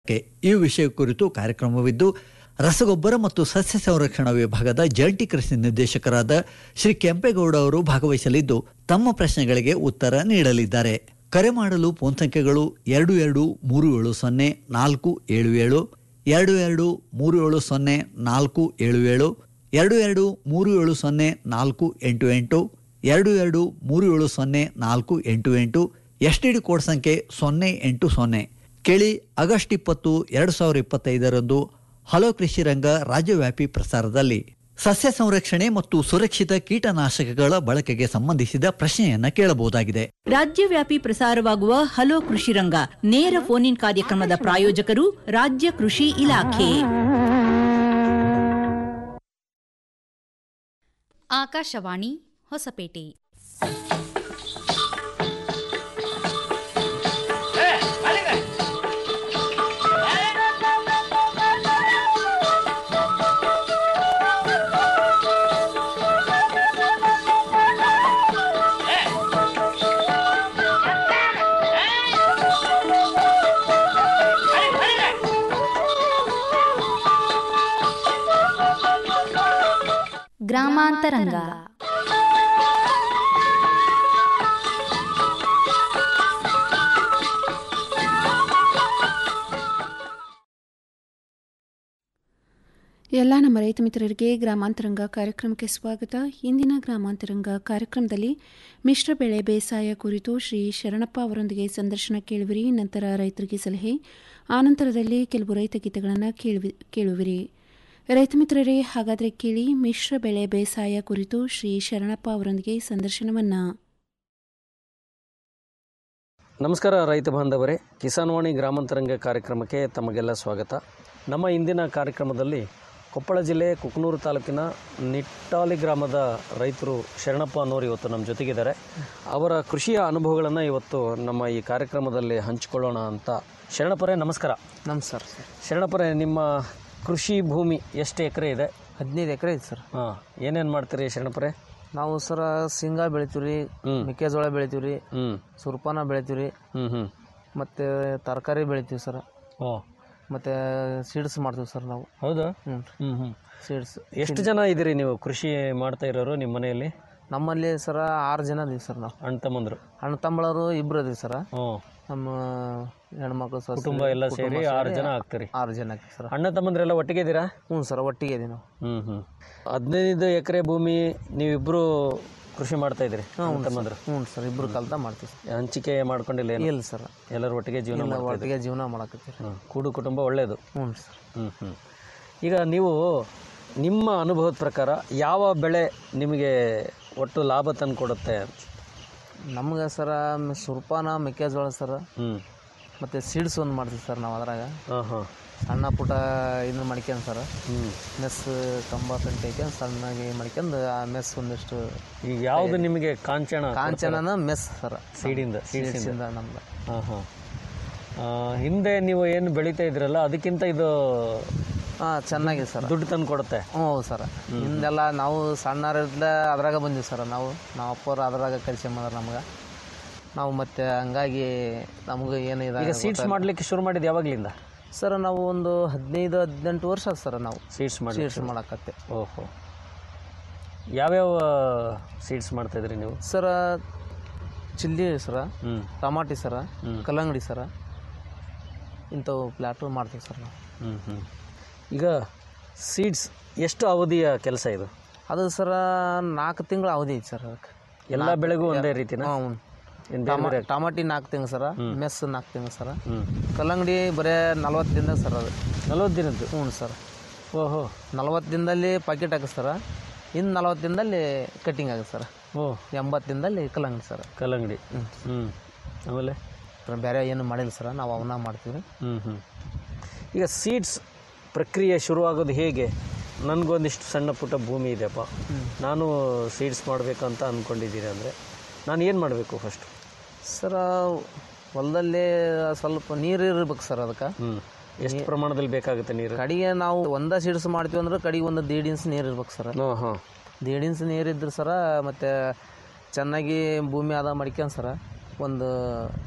K ಈ ವಿಷಯ ಕುರಿತು ಕಾರ್ಯಕ್ರಮವಿದ್ದು ರಸಗೊಬ್ಬರ ಮತ್ತು ಸಸ್ಯ ಸಂರಕ್ಷಣಾ ವಿಭಾಗದ ಜಂಟಿ ಕೃಷಿ ನಿರ್ದೇಶಕರಾದ ಶ್ರೀ ಕೆಂಪೇಗೌಡ ಅವರು ಭಾಗವಹಿಸಲಿದ್ದು ತಮ್ಮ ಪ್ರಶ್ನೆಗಳಿಗೆ ಉತ್ತರ ನೀಡಲಿದ್ದಾರೆ ಕರೆ ಮಾಡಲು ಫೋನ್ ಸಂಖ್ಯೆಗಳು ಎರಡು ಎರಡು ಮೂರು ಏಳು ಸೊನ್ನೆ ನಾಲ್ಕು ಏಳು ಏಳು ಎರಡು ಎರಡು ಮೂರು ಏಳು ಸೊನ್ನೆ ನಾಲ್ಕು ಏಳು ಏಳು ಎರಡು ಎರಡು ಮೂರು ಏಳು ಸೊನ್ನೆ ನಾಲ್ಕು ಎಂಟು ಎಂಟು ಎರಡು ಎರಡು ಮೂರು ಏಳು ಸೊನ್ನೆ ನಾಲ್ಕು ಎಂಟು ಎಂಟು ಎಸ್ ಟಿ ಡಿ ಕೋಡ್ ಸಂಖ್ಯೆ ಸೊನ್ನೆ ಎಂಟು ಸೊನ್ನೆ ಕೇಳಿ ಆಗಸ್ಟ್ ಇಪ್ಪತ್ತು ಎರಡು ಸಾವಿರ ಇಪ್ಪತ್ತೈದರಂದು ಹಲೋ ಕೃಷಿ ರಂಗ ರಾಜ್ಯವ್ಯಾಪಿ ಪ್ರಸಾರದಲ್ಲಿ ಸಸ್ಯ ಸಂರಕ್ಷಣೆ ಮತ್ತು ಸುರಕ್ಷಿತ ಕೀಟನಾಶಕಗಳ ಬಳಕೆಗೆ ಸಂಬಂಧಿಸಿದ ಪ್ರಶ್ನೆಯನ್ನ ಕೇಳಬಹುದಾಗಿದೆ ರಾಜ್ಯವ್ಯಾಪಿ ಪ್ರಸಾರವಾಗುವ ಹಲೋ ಕೃಷಿ ರಂಗ ನೇರ ಫೋನ್ ಇನ್ ಕಾರ್ಯಕ್ರಮದ ಪ್ರಾಯೋಜಕರು ರಾಜ್ಯ ಕೃಷಿ ಇಲಾಖೆ ಆಕಾಶವಾಣಿ ಹೊಸಪೇಟೆ ಗ್ರಾಮಾಂತರಂಗ ಎಲ್ಲ ನಮ್ಮ ರೈತ ಮಿತ್ರರಿಗೆ ಗ್ರಾಮಾಂತರಂಗ ಕಾರ್ಯಕ್ರಮಕ್ಕೆ ಸ್ವಾಗತ ಇಂದಿನ ಗ್ರಾಮಾಂತರಂಗ ಕಾರ್ಯಕ್ರಮದಲ್ಲಿ ಮಿಶ್ರ ಬೆಳೆ ಬೇಸಾಯ ಕುರಿತು ಶ್ರೀ ಶರಣಪ್ಪ ಅವರೊಂದಿಗೆ ಸಂದರ್ಶನ ಕೇಳುವಿರಿ ನಂತರ ರೈತರಿಗೆ ಸಲಹೆ ಆನಂತರದಲ್ಲಿ ಕೆಲವು ರೈತ ಗೀತೆಗಳನ್ನು ಕೇಳುವಿ ಕೇಳುವಿರಿ ರೈತ ಮಿತ್ರರೇ ಹಾಗಾದರೆ ಕೇಳಿ ಮಿಶ್ರ ಬೆಳೆ ಬೇಸಾಯ ಕುರಿತು ಶ್ರೀ ಶರಣಪ್ಪ ಅವರೊಂದಿಗೆ ಸಂದರ್ಶನವನ್ನು ನಮಸ್ಕಾರ ರೈತ ಬಾಂಧವರೇ ಕಿಸಾನ್ ವಾಣಿ ಗ್ರಾಮಾಂತರಂಗ ಕಾರ್ಯಕ್ರಮಕ್ಕೆ ತಮಗೆಲ್ಲ ಸ್ವಾಗತ ನಮ್ಮ ಇಂದಿನ ಕಾರ್ಯಕ್ರಮದಲ್ಲಿ ಕೊಪ್ಪಳ ಜಿಲ್ಲೆ ಕುಕನೂರು ತಾಲೂಕಿನ ನಿಟ್ಟಾಲಿ ಗ್ರಾಮದ ರೈತರು ಶರಣಪ್ಪ ಅನ್ನೋರು ಇವತ್ತು ನಮ್ಮ ಜೊತೆಗಿದ್ದಾರೆ ಅವರ ಕೃಷಿಯ ಅನುಭವಗಳನ್ನು ಇವತ್ತು ನಮ್ಮ ಈ ಕಾರ್ಯಕ್ರಮದಲ್ಲಿ ಹಂಚಿಕೊಳ್ಳೋಣ ಅಂತ ಶರಣಪ್ಪರೇ ನಮಸ್ಕಾರ ನಮಸ್ಕಾರ ಸರ್ ಶರಣಪ್ಪರೇ ನಿಮ್ಮ ಕೃಷಿ ಭೂಮಿ ಎಷ್ಟು ಎಕರೆ ಇದೆ ಹದಿನೈದು ಎಕರೆ ಐತೆ ಸರ್ ಹಾಂ ಏನೇನು ಮಾಡ್ತೀರಿ ಶರಣಪ್ಪರೇ ನಾವು ಸರ ಶೇಂಗಾ ಬೆಳಿತೀವಿ ರೀ ಹ್ಮ್. ಮೆಕ್ಕೆಜೋಳ ಬೆಳಿತೀವಿ ರೀ ಹ್ಞೂ ಸುರ್ಪಾನ ಬೆಳಿತೀವಿ ರೀ ಹ್ಞೂ ಹ್ಞೂ ಮತ್ತು ತರಕಾರಿ ಬೆಳಿತೀವಿ ಸರ್ ಓ ಮತ್ತು ಸೀಡ್ಸ್ ಮಾಡ್ತೀವಿ ಸರ್ ನಾವು ಹೌದಾ ಹ್ಞೂ ಹ್ಞೂ ಹ್ಞೂ ಸೀಡ್ಸ್ ಎಷ್ಟು ಜನ ಇದ್ದೀರಿ ನೀವು ಕೃಷಿ ಮಾಡ್ತಾ ಇರೋರು ನಿಮ್ಮ ಮನೆಯಲ್ಲಿ ನಮ್ಮಲ್ಲಿ ಸರ ಆರು ಜನ ಇದೀವಿ ಸರ್ ನಾವು ಅಣ್ಣ ತಮ್ಮಂದ್ರು ಅಣ್ಣ ತಮ್ಮಳರು ಇಬ್ಬರು ಇದೀವಿ ಸರ ಹ್ಞೂ ನಮ್ಮ ಹೆಣ್ಮಕ್ಳು ಸೊಸೆ ಕುಟುಂಬ ಎಲ್ಲ ಕುಟುಂಬ ಸೇರಿ ಆರು ಜನ ಆಗ್ತೀರಿ ಆರು ಜನ ಆಗ್ತೀವಿ ಸರ್ ಅಣ್ಣ ತಮ್ಮಂದ್ರೆಲ್ಲ ಒಟ್ಟಿಗೆ ಇದ್ದೀರಾ ಹ್ಞೂ ಸರ್ ಒಟ್ಟಿಗೆ ಇದೀವಿ ನಾವು ಹ್ಞೂ ಹ್ಞೂ ಹದಿನೈದು ಎಕರೆ ಭೂಮಿ ನೀವಿಬ್ಬರು ಕೃಷಿ ಮಾಡ್ತಾ ಇದ್ದೀರಿ ಅಣ್ಣ ತಮ್ಮಂದ್ರು ಹ್ಞೂ ಸರ್ ಇಬ್ಬರು ಕಲ್ತ ಮಾಡ್ತೀವಿ ಸರ್ ಹಂಚಿಕೆ ಮಾಡ್ಕೊಂಡಿಲ್ಲ ಏನು ಇಲ್ಲ ಸರ್ ಎಲ್ಲರೂ ಒಟ್ಟಿಗೆ ಜೀವನ ಇಲ್ಲ ಮಾಡ್ತಾ ಒಟ್ಟಿಗೆ ಜೀವನ ಮಾಡಕತ್ತೀವಿ ಹ್ಞೂ ಕೂಡು ಕುಟುಂಬ ಒಳ್ಳೆಯದು ಹ್ಞೂ ಸರ್ ಹ್ಞೂ ಹ್ಞೂ ಈಗ ನೀವು ನಿಮ್ಮ ಅನುಭವದ ಪ್ರಕಾರ ಯಾವ ಬೆಳೆ ನಿಮಗೆ ಒಟ್ಟು ಲಾಭ ತಂದು ಕೊಡುತ್ತೆ ನಮ್ಗೆ ಸರ ಸುರ್ಪಾನ ಮೆಕ್ಕೆಜೋಳ ಸರ್ ಹ್ಞೂ ಮತ್ತು ಸೀಡ್ಸ್ ಒಂದು ಮಾಡ್ತೀವಿ ಸರ್ ನಾವು ಅದ್ರಾಗ ಹಾಂ ಹಾಂ ಸಣ್ಣ ಪುಟ್ಟ ಇದನ್ನ ಮಾಡ್ಕ್ಯಂಡ್ ಸರ್ ಹ್ಞೂ ಮೆಸ್ ಕಂಬ ಪಂಟೆ ಹಾಕ್ಯಂಡ್ ಸಣ್ಣಗೆ ಮಾಡ್ಕ್ಯಂಡು ಆ ಮೆಸ್ ಒಂದಿಷ್ಟು ಈಗ ಯಾವುದು ನಿಮಗೆ ಕಾಂಚನ ಕಾಂಚನನ ಮೆಸ್ ಸರ್ ಸೀಡಿಂದ ಸೀಡ್ಸಿಂದ ನಮ್ದು ಹಾಂ ಹಾಂ ಹಿಂದೆ ನೀವು ಏನು ಬೆಳೀತಾ ಇದ್ರಲ್ಲ ಅದಕ್ಕಿಂತ ಇದು ಹಾಂ ಚೆನ್ನಾಗಿದೆ ಸರ್ ದುಡ್ಡು ತಂದು ಕೊಡುತ್ತೆ ಹ್ಞೂ ಹೌದು ಸರ್ ಹಿಂದೆಲ್ಲ ನಾವು ಸಣ್ಣರಿದ್ದ ಅದ್ರಾಗ ಬಂದೀವಿ ಸರ್ ನಾವು ನಾವು ಅಪ್ಪರು ಅದ್ರಾಗ ಕಲ್ಸ್ಕೊಂಬಂದ್ರೆ ನಮ್ಗೆ ನಾವು ಮತ್ತೆ ಹಂಗಾಗಿ ನಮ್ಗೆ ಏನು ಈಗ ಇದಾಗ ಸೀಡ್ಸ್ ಮಾಡ್ಲಿಕ್ಕೆ ಶುರು ಮಾಡಿದ್ದು ಯಾವಾಗಲಿಂದ ಸರ್ ನಾವು ಒಂದು ಹದಿನೈದು ಹದಿನೆಂಟು ವರ್ಷ ಆಯ್ತು ಸರ್ ನಾವು ಸೀಡ್ಸ್ ಮಾಡಿ ಸೀಡ್ಸ್ ಮಾಡಕತ್ತೆ ಓಹೋ ಯಾವ್ಯಾವ ಸೀಡ್ಸ್ ಮಾಡ್ತಾ ಇದ್ರಿ ನೀವು ಸರ ಚಿಲ್ಲಿ ಸರ ಹ್ಞೂ ಟಮಾಟಿ ಸರ ಕಲ್ಲಂಗಡಿ ಸರ ಇಂಥವು ಪ್ಲಾಟು ಮಾಡ್ತೀವಿ ಸರ್ ನಾವು ಹ್ಞೂ ಹ್ಞೂ ಈಗ ಸೀಡ್ಸ್ ಎಷ್ಟು ಅವಧಿಯ ಕೆಲಸ ಇದು ಅದು ಸರ ನಾಲ್ಕು ತಿಂಗಳು ಅವಧಿ ಐತಿ ಸರ್ ಅದಕ್ಕೆ ಎಲ್ಲ ಬೆಳೆಗೂ ಒಂದೇ ರೀತಿನ ಹ್ಞೂ ಏನು ಬೇರೆ ಬೇರೆ ಟಮಾಟಿ ನಾಲ್ಕು ತಿಂಗಳು ಸರ ಮೆಸ್ ನಾಲ್ಕು ತಿಂಗಳು ಸರ ಹ್ಞೂ ಕಲ್ಲಂಗಡಿ ಬರೇ ನಲ್ವತ್ತು ದಿನದಾಗ ಸರ್ ಅದು ನಲ್ವತ್ತು ದಿನದ್ದು ಹ್ಞೂ ಸರ್ ಓಹೋ ನಲ್ವತ್ತು ದಿನದಲ್ಲಿ ಪಾಕೆಟ್ ಹಾಕಿಸ್ತಾರ ಇನ್ನು ನಲ್ವತ್ತು ದಿನದಲ್ಲಿ ಕಟ್ಟಿಂಗ್ ಆಗುತ್ತೆ ಸರ್ ಓ ಎಂಬತ್ತು ದಿನದಲ್ಲಿ ಕಲ್ಲಂಗಡಿ ಸರ್ ಕಲ್ಲಂಗಡಿ ಹ್ಞೂ ಆಮೇಲೆ ಬೇರೆ ಏನು ಮಾಡಿಲ್ಲ ಸರ್ ನಾವು ಅವನ್ನ ಮಾಡ್ತೀವಿ ಹ್ಞೂ ಹ್ಞೂ ಈಗ ಸೀಡ್ಸ್ ಪ್ರಕ್ರಿಯೆ ಶುರುವಾಗೋದು ಹೇಗೆ ನನಗೊಂದಿಷ್ಟು ಸಣ್ಣ ಪುಟ್ಟ ಭೂಮಿ ಇದೆಯಪ್ಪ ನಾನು ಸೀಡ್ಸ್ ಮಾಡಬೇಕು ಅಂತ ಅಂದ್ಕೊಂಡಿದ್ದೀನಿ ಅಂದರೆ ನಾನು ಏನು ಮಾಡಬೇಕು ಫಸ್ಟ್ ಸರ ಹೊಲದಲ್ಲಿ ಸ್ವಲ್ಪ ನೀರು ಇರ್ಬೇಕು ಸರ್ ಅದಕ್ಕೆ ಹ್ಞೂ ಎಷ್ಟು ಪ್ರಮಾಣದಲ್ಲಿ ಬೇಕಾಗುತ್ತೆ ನೀರು ಕಡೆಗೆ ನಾವು ಒಂದ ಸೀಡ್ಸ್ ಮಾಡ್ತೀವಿ ಅಂದ್ರೆ ಕಡೆಗೆ ಒಂದು ದೇಡ್ ಇಂಚ್ ನೀರು ಇರ್ಬೇಕು ಸರ್ ಹಾಂ ಹಾಂ ದೇಡ್ ಇಂಚ್ ನೀರು ಇದ್ರೆ ಸರ ಮತ್ತು ಚೆನ್ನಾಗಿ ಭೂಮಿ ಆದ ಮಾಡ್ಕ್ಯಂಡ್ ಸರ ಒಂದು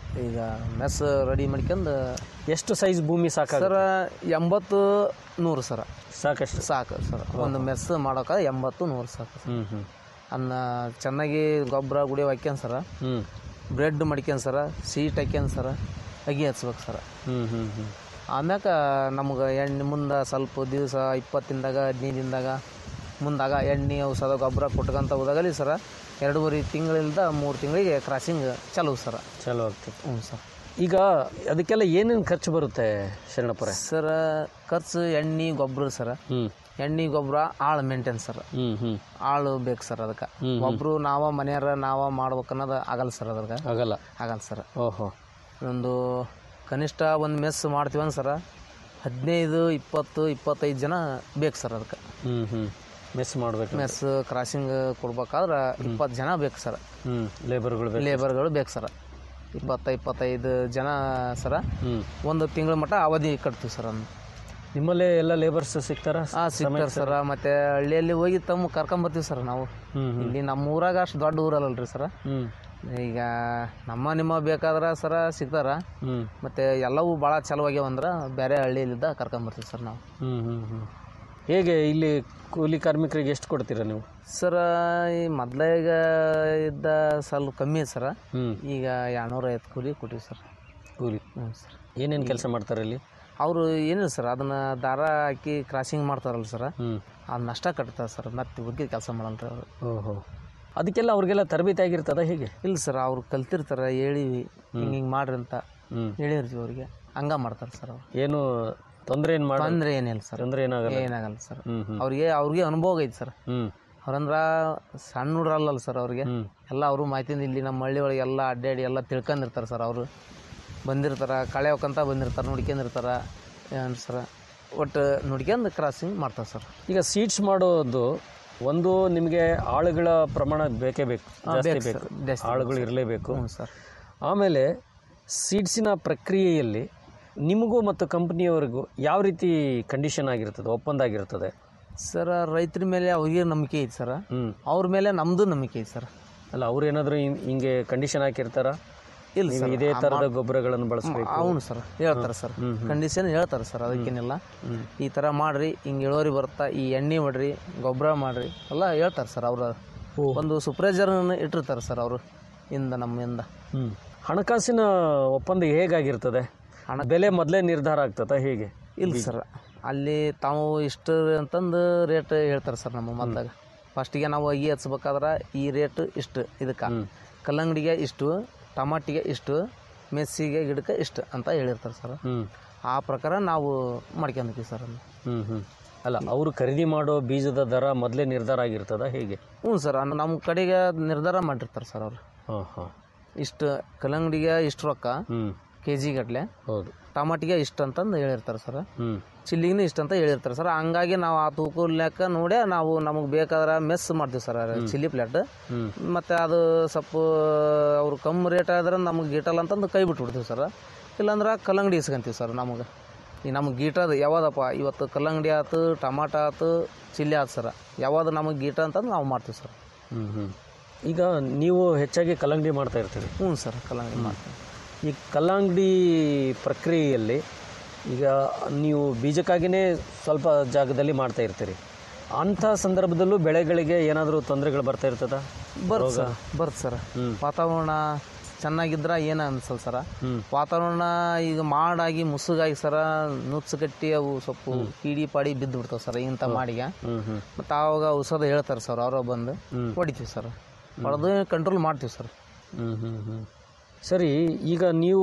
ಈಗ ಮೆಸ್ ರೆಡಿ ಮಾಡ್ಕೊಂಡು ಎಷ್ಟು ಸೈಜ್ ಭೂಮಿ ಸಾಕಾಗ ಸರ ಎಂಬತ್ತು ನೂರು ಸರ ಸಾಕಷ್ಟು ಸಾಕು ಸರ್ ಒಂದು ಮೆಸ್ ಮಾಡೋಕೆ ಎಂಬತ್ತು ನೂರು ಸಾಕು ಸರ್ ಹ್ಞೂ ಹ್ಞೂ ಅನ್ನ ಚೆನ್ನಾಗಿ ಗೊಬ್ಬರ ಗುಡಿ ಹಾಕ್ಯಂಡ್ ಸರ ಹ್ಞೂ ಬ್ರೆಡ್ ಮಡ್ಕ್ಯಂಡ್ ಸರ ಸೀಟ್ ಹಾಕ್ಯಂಡ್ ಸರ ಅಗಿ ಹಚ್ಬೇಕು ಸರ ಹ್ಞೂ ಹ್ಞೂ ಹ್ಞೂ ಆಮ್ಯಾಕ ನಮ್ಗೆ ಎಣ್ಣೆ ಮುಂದೆ ಸ್ವಲ್ಪ ದಿವಸ ಇಪ್ಪತ್ತಿಂದಾಗ ಹದಿನೈದು ದಿನದಾಗ ಮುಂದಾಗ ಎಣ್ಣೆ ಔಷಧ ಗೊಬ್ಬರ ಕೊಟ್ಕೊಂತ ಹೋದಾಗಲಿ ಸರ ಎರಡೂವರೆ ತಿಂಗಳಿಂದ ಮೂರು ತಿಂಗಳಿಗೆ ಕ್ರಾಸಿಂಗ್ ಚಾಲು ಸರ ಚಲೋ ಆಗ್ತದೆ ಹ್ಞೂ ಸರ್ ಈಗ ಅದಕ್ಕೆಲ್ಲ ಏನೇನು ಖರ್ಚು ಬರುತ್ತೆ ಶರಣಪ್ಪರೇ ಸರ ಖರ್ಚು ಎಣ್ಣೆ ಗೊಬ್ಬರ ಸರ ಹ್ಞೂ ಎಣ್ಣೆ ಗೊಬ್ಬರ ಆಳು ಮೇಂಟೈನ್ ಸರ್ ಹ್ಞೂ ಹ್ಞೂ ಆಳು ಬೇಕು ಸರ್ ಅದಕ್ಕೆ ಒಬ್ಬರು ನಾವ ಮನೆಯವ್ರ ನಾವ ಮಾಡ್ಬೇಕು ಅನ್ನೋದು ಆಗಲ್ಲ ಸರ್ ಅದ್ರಾಗ ಆಗಲ್ಲ ಆಗಲ್ಲ ಸರ್ ಓಹೋ ಒಂದು ಕನಿಷ್ಠ ಒಂದು ಮೆಸ್ ಮಾಡ್ತೀವನ್ ಸರ ಹದಿನೈದು ಇಪ್ಪತ್ತು ಇಪ್ಪತ್ತೈದು ಜನ ಬೇಕು ಸರ್ ಅದಕ್ಕೆ ಹ್ಞೂ ಹ್ಞೂ ಮೆಸ್ ಮಾಡಬೇಕು ಮೆಸ್ ಕ್ರಾಸಿಂಗ್ ಕೊಡ್ಬೇಕಾದ್ರೆ ಇಪ್ಪತ್ತು ಜನ ಬೇಕು ಸರ್ ಹ್ಞೂ ಲೇಬರ್ಗಳು ಬೇಕು ಲೇಬರ್ಗಳು ಬೇಕು ಸರ್ ಇಪ್ಪತ್ತ ಇಪ್ಪತ್ತೈದು ಜನ ಸರ ಹ್ಞೂ ಒಂದು ತಿಂಗಳ ಮಟ್ಟ ಅವಧಿ ಕಟ್ತೀವಿ ಸರ್ ಅದನ್ನ ನಿಮ್ಮಲ್ಲೇ ಎಲ್ಲ ಲೇಬರ್ಸ್ ಸಿಗ್ತಾರಾ ಹಾಂ ಸಿಗ್ತಾರೆ ಸರ್ ಮತ್ತು ಹಳ್ಳಿಯಲ್ಲಿ ಹೋಗಿ ತಮ್ಮ ಕರ್ಕೊಂಬರ್ತೀವಿ ಸರ್ ನಾವು ಹ್ಞೂ ಹ್ಞೂ ಇಲ್ಲಿ ನಮ್ಮ ಊರಾಗ ಅಷ್ಟು ದೊಡ್ಡ ಊರಲ್ಲಲ್ರಿ ಸರ್ ಹ್ಞೂ ಈಗ ನಮ್ಮ ನಿಮ್ಮ ಬೇಕಾದ್ರೆ ಸರ ಸಿಗ್ತಾರ ಹ್ಞೂ ಮತ್ತು ಎಲ್ಲವೂ ಭಾಳ ಚಲೋ ಆಗ್ಯಾವಂದ್ರೆ ಬೇರೆ ಹಳ್ಳಿಯಲ್ಲಿದ್ದ ಕರ್ಕೊಂಬರ್ತೀವಿ ಸರ್ ನಾವು ಹ್ಞೂ ಹ್ಞೂ ಹ್ಞೂ ಹೇಗೆ ಇಲ್ಲಿ ಕೂಲಿ ಕಾರ್ಮಿಕರಿಗೆ ಎಷ್ಟು ಕೊಡ್ತೀರಾ ನೀವು ಸರ ಈ ಮೊದ್ಲಾಗ ಇದ್ದ ಸ್ವಲ್ಪ ಕಮ್ಮಿ ಸರ ಹ್ಞೂ ಈಗ ಎರಡ್ನೂರ ಐವತ್ತು ಕೂಲಿ ಕೊಟ್ಟಿವಿ ಸರ್ ಕೂಲಿ ಹ್ಞೂ ಸರ್ ಏನೇನು ಕೆಲಸ ಮಾಡ್ತಾರೆ ಇಲ್ಲಿ ಅವರು ಏನಿಲ್ಲ ಸರ್ ಅದನ್ನು ದಾರ ಹಾಕಿ ಕ್ರಾಸಿಂಗ್ ಮಾಡ್ತಾರಲ್ಲ ಸರ್ ಹ್ಞೂ ಅದನ್ನ ಅಷ್ಟ ಕಟ್ತಾರೆ ಸರ್ ಮತ್ತೆ ಉಗ್ಗಿ ಕೆಲಸ ಮಾಡಲ್ರಿ ಅವರು ಓಹೋ ಅದಕ್ಕೆಲ್ಲ ಅವ್ರಿಗೆಲ್ಲ ತರಬೇತಿ ಆಗಿರ್ತದ ಹೇಗೆ ಇಲ್ಲ ಸರ್ ಅವ್ರು ಕಲ್ತಿರ್ತಾರೆ ಹೇಳಿವಿ ಹಿಂಗೆ ಹಿಂಗೆ ಮಾಡ್ರಿ ಅಂತ ಹ್ಞೂ ಹೇಳಿರ್ತೀವಿ ಅವ್ರಿಗೆ ಹಂಗ ಮಾಡ್ತಾರೆ ಸರ್ ಅವ್ರು ಏನು ತೊಂದರೆ ಏನು ಮಾಡ ತೊಂದರೆ ಏನಿಲ್ಲ ಸರ್ ತೊಂದರೆ ಏನಾಗಲ್ಲ ಏನಾಗಲ್ಲ ಸರ್ ಹ್ಞೂ ಹ್ಞೂ ಅವ್ರಿಗೆ ಅವ್ರಿಗೆ ಅನುಭವ ಐತಿ ಸರ್ ಹ್ಞೂ ಅವ್ರಂದ್ರ ಸಣ್ಣ ಹುಡ್ರಲ್ಲಲ್ಲ ಸರ್ ಅವ್ರಿಗೆ ಹ್ಞೂ ಎಲ್ಲ ಅವರು ಮಾಹಿತಿಯಿಂದ ಇಲ್ಲಿ ನಮ್ಮ ಹಳ್ಳಿ ಒಳಗೆ ಎಲ್ಲ ಅಡ್ಡಾಡಿ ಎಲ್ಲ ತಿಳ್ಕೊಂಡಿರ್ತಾರೆ ಸರ್ ಅವರು ಬಂದಿರ್ತಾರೆ ಕಳೆ ಹೋಗಂತ ಬಂದಿರ್ತಾರೆ ನೋಡ್ಕೊಂಡಿರ್ತಾರೆ ಏನು ಸರ್ ಒಟ್ಟು ನೋಡ್ಕೊಂಡು ಕ್ರಾಸಿಂಗ್ ಮಾಡ್ತಾರೆ ಸರ್ ಈಗ ಸೀಟ್ಸ್ ಮಾಡೋದು ಒಂದು ನಿಮಗೆ ಆಳುಗಳ ಪ್ರಮಾಣ ಬೇಕೇ ಬೇಕು ಜಾಸ್ತಿ ಬೇಕು ಬೇಕು ಸರ್, ಜಾಸ್ತಿ ಆಳುಗಳು ಇರಲೇಬೇಕು ಹ್ಞೂ ಸರ್ ಆಮೇಲೆ ಸೀಡ್ಸಿನ ಪ್ರಕ್ರಿಯೆಯಲ್ಲಿ ನಿಮಗೂ ಮತ್ತು ಕಂಪ್ನಿಯವರಿಗೂ ಯಾವ ರೀತಿ ಕಂಡೀಷನ್ ಆಗಿರ್ತದೆ ಒಪ್ಪಂದ ಆಗಿರ್ತದೆ ಸರ್ ರೈತರ ಮೇಲೆ ಅವ್ರಿಗೆ ನಂಬಿಕೆ ಐತಿ ಸರ್ ಹ್ಞೂ ಅವ್ರ ಮೇಲೆ ನಮ್ಮದು ನಂಬಿಕೆ ಐತಿ ಸರ್ ಅಲ್ಲ ಅವ್ರು ಏನಾದರೂ ಹಿಂಗೆ ಕಂಡೀಷನ್ ಹಾಕಿರ್ತಾರ ಇಲ್ಲ ನೀವು ಸರ್ ಇದೇ ಥರದ ಗೊಬ್ಬರಗಳನ್ನು ಬಳಸಬೇಕು ಅವನು ಸರ್ ಹೇಳ್ತಾರೆ ಸರ್ ಕಂಡೀಷನ್ ಹೇಳ್ತಾರೆ ಸರ್ ಅದಕ್ಕೇನಿಲ್ಲ ಈ ಥರ ಮಾಡ್ರಿ ಹಿಂಗೆ ಇಳುವರಿ ಬರುತ್ತಾ ಈ ಎಣ್ಣೆ ಮಾಡ್ರಿ ಗೊಬ್ಬರ ಮಾಡ್ರಿ ಎಲ್ಲ ಹೇಳ್ತಾರೆ ಸರ್ ಅವರು ಒಂದು ಸೂಪರ್ವೈಸರ್ ಇಟ್ಟಿರ್ತಾರೆ ಸರ್ ಅವರು ಇಂದ ನಮ್ಮಿಂದ ಹ್ಞೂ ಹಣಕಾಸಿನ ಒಪ್ಪಂದ ಹೇಗಾಗಿರ್ತದೆ ಹಣ ಬೆಲೆ ಮೊದಲೇ ನಿರ್ಧಾರ ಆಗ್ತದ ಹೇಗೆ ಇಲ್ಲ ಸರ್ ಅಲ್ಲಿ ತಾವು ಇಷ್ಟು ಅಂತಂದು ರೇಟ್ ಹೇಳ್ತಾರೆ ಸರ್ ನಮ್ಮ ಮೊದಲಾಗ ಫಸ್ಟಿಗೆ ನಾವು ಅಗಿ ಹಚ್ಬೇಕಾದ್ರೆ ಈ ರೇಟ್ ಇಷ್ಟು ಇದಕ್ಕೆ ಕಲ್ಲಂಗಡಿಗೆ ಇಷ್ಟು ಟಮಾಟಿಗೆ ಇಷ್ಟು ಮೆಸ್ಸಿಗೆ ಗಿಡಕ್ಕೆ ಇಷ್ಟು ಅಂತ ಹೇಳಿರ್ತಾರೆ ಸರ್ ಹ್ಞೂ ಆ ಪ್ರಕಾರ ನಾವು ಮಾಡ್ಕೊಂತೀವಿ ಸರ್ ಅದನ್ನ ಹ್ಞೂ ಹ್ಞೂ ಅಲ್ಲ ಅವರು ಖರೀದಿ ಮಾಡೋ ಬೀಜದ ದರ ಮೊದಲೇ ನಿರ್ಧಾರ ಆಗಿರ್ತದ ಹೇಗೆ ಹ್ಞೂ ಸರ್ ನಮ್ಮ ಕಡೆಗೆ ನಿರ್ಧಾರ ಮಾಡಿರ್ತಾರೆ ಸರ್ ಅವರು ಹಾಂ ಹಾಂ ಇಷ್ಟು ಕಲ್ಲಂಗಡಿಗೆ ಇಷ್ಟು ರೊಕ್ಕ ಹ್ಞೂ ಕೆ ಜಿ ಗಟ್ಟಲೆ ಹೌದು ಟಮಾಟಿಗೆ ಇಷ್ಟು ಅಂತಂದು ಹೇಳಿರ್ತಾರೆ ಸರ್ ಹ್ಞೂ ಚಿಲ್ಲಿಗೂ ಇಷ್ಟು ಅಂತ ಹೇಳಿರ್ತಾರೆ ಸರ್ ಹಂಗಾಗಿ ನಾವು ಆ ತೂಕ ಲೆಕ್ಕ ನೋಡೇ ನಾವು ನಮಗೆ ಬೇಕಾದ್ರೆ ಮೆಸ್ ಮಾಡ್ತೀವಿ ಸರ್ ಚಿಲ್ಲಿ ಪ್ಲೇಟ್ ಹ್ಞೂ ಮತ್ತು ಅದು ಸ್ವಲ್ಪ ಅವ್ರು ಕಮ್ಮಿ ರೇಟ್ ಆದ್ರೆ ನಮಗೆ ಗೀಟಲ್ಲ ಅಂತಂದು ಕೈ ಬಿಟ್ಬಿಡ್ತೀವಿ ಸರ್ ಇಲ್ಲಾಂದ್ರೆ ಕಲ್ಲಂಗಡಿ ಇಸ್ಕೊಂತೀವಿ ಸರ್ ನಮಗೆ ಈ ನಮಗೆ ಗೀಟದ ಯಾವ್ದಪ್ಪ ಇವತ್ತು ಕಲ್ಲಂಗಡಿ ಆಯ್ತು ಟಮಾಟ ಆಯ್ತು ಚಿಲ್ಲಿ ಆಯ್ತು ಸರ್ ಯಾವ್ದು ನಮಗೆ ಗೀಟ ಅಂತಂದು ನಾವು ಮಾಡ್ತೀವಿ ಸರ್ ಹ್ಞೂ ಹ್ಞೂ ಈಗ ನೀವು ಹೆಚ್ಚಾಗಿ ಕಲ್ಲಂಗಡಿ ಮಾಡ್ತಾ ಇರ್ತೀರಿ ಹ್ಞೂ ಸರ್ ಕಲ್ಲಂಗಡಿ ಮಾಡ್ತೀವಿ ಈ ಕಲ್ಲಂಗಡಿ ಪ್ರಕ್ರಿಯೆಯಲ್ಲಿ ಈಗ ನೀವು ಬೀಜಕ್ಕಾಗಿಯೇ ಸ್ವಲ್ಪ ಜಾಗದಲ್ಲಿ ಮಾಡ್ತಾ ಇರ್ತೀರಿ ಅಂಥ ಸಂದರ್ಭದಲ್ಲೂ ಬೆಳೆಗಳಿಗೆ ಏನಾದರೂ ತೊಂದರೆಗಳು ಬರ್ತಾ ಇರ್ತದ ಬರುತ್ತೆ ಸರ್ ಬರುತ್ತೆ ಸರ್ ಹ್ಮ್. ವಾತಾವರಣ ಚೆನ್ನಾಗಿದ್ರೆ ಏನು ಅನ್ಸಲ್ಲ ಸರ ಹ್ಞೂ ವಾತಾವರಣ ಈಗ ಮಾಡಾಗಿ ಮುಸುಗಾಗಿ ಸರ ನುಚ್ಚು ಕಟ್ಟಿ ಅವು ಸ್ವಲ್ಪ ಕೀಡಿ ಪಾಡಿ ಬಿದ್ದು ಬಿಡ್ತಾವೆ ಸರ್ ಇಂಥ ಮಾಡಿಗೆ ಹ್ಞೂ ಹ್ಞೂ ಮತ್ತು ಆವಾಗ ಔಷಧ ಹೇಳ್ತಾರೆ ಸರ್ ಅವರ ಬಂದು ಹೊಡಿತೀವಿ ಸರ್ ಹೊಡೆದು ಕಂಟ್ರೋಲ್ ಮಾಡ್ತೀವಿ ಸರ್ ಹ್ಞೂ ಹ್ಞೂ ಹ್ಞೂ ಸರಿ ಈಗ ನೀವು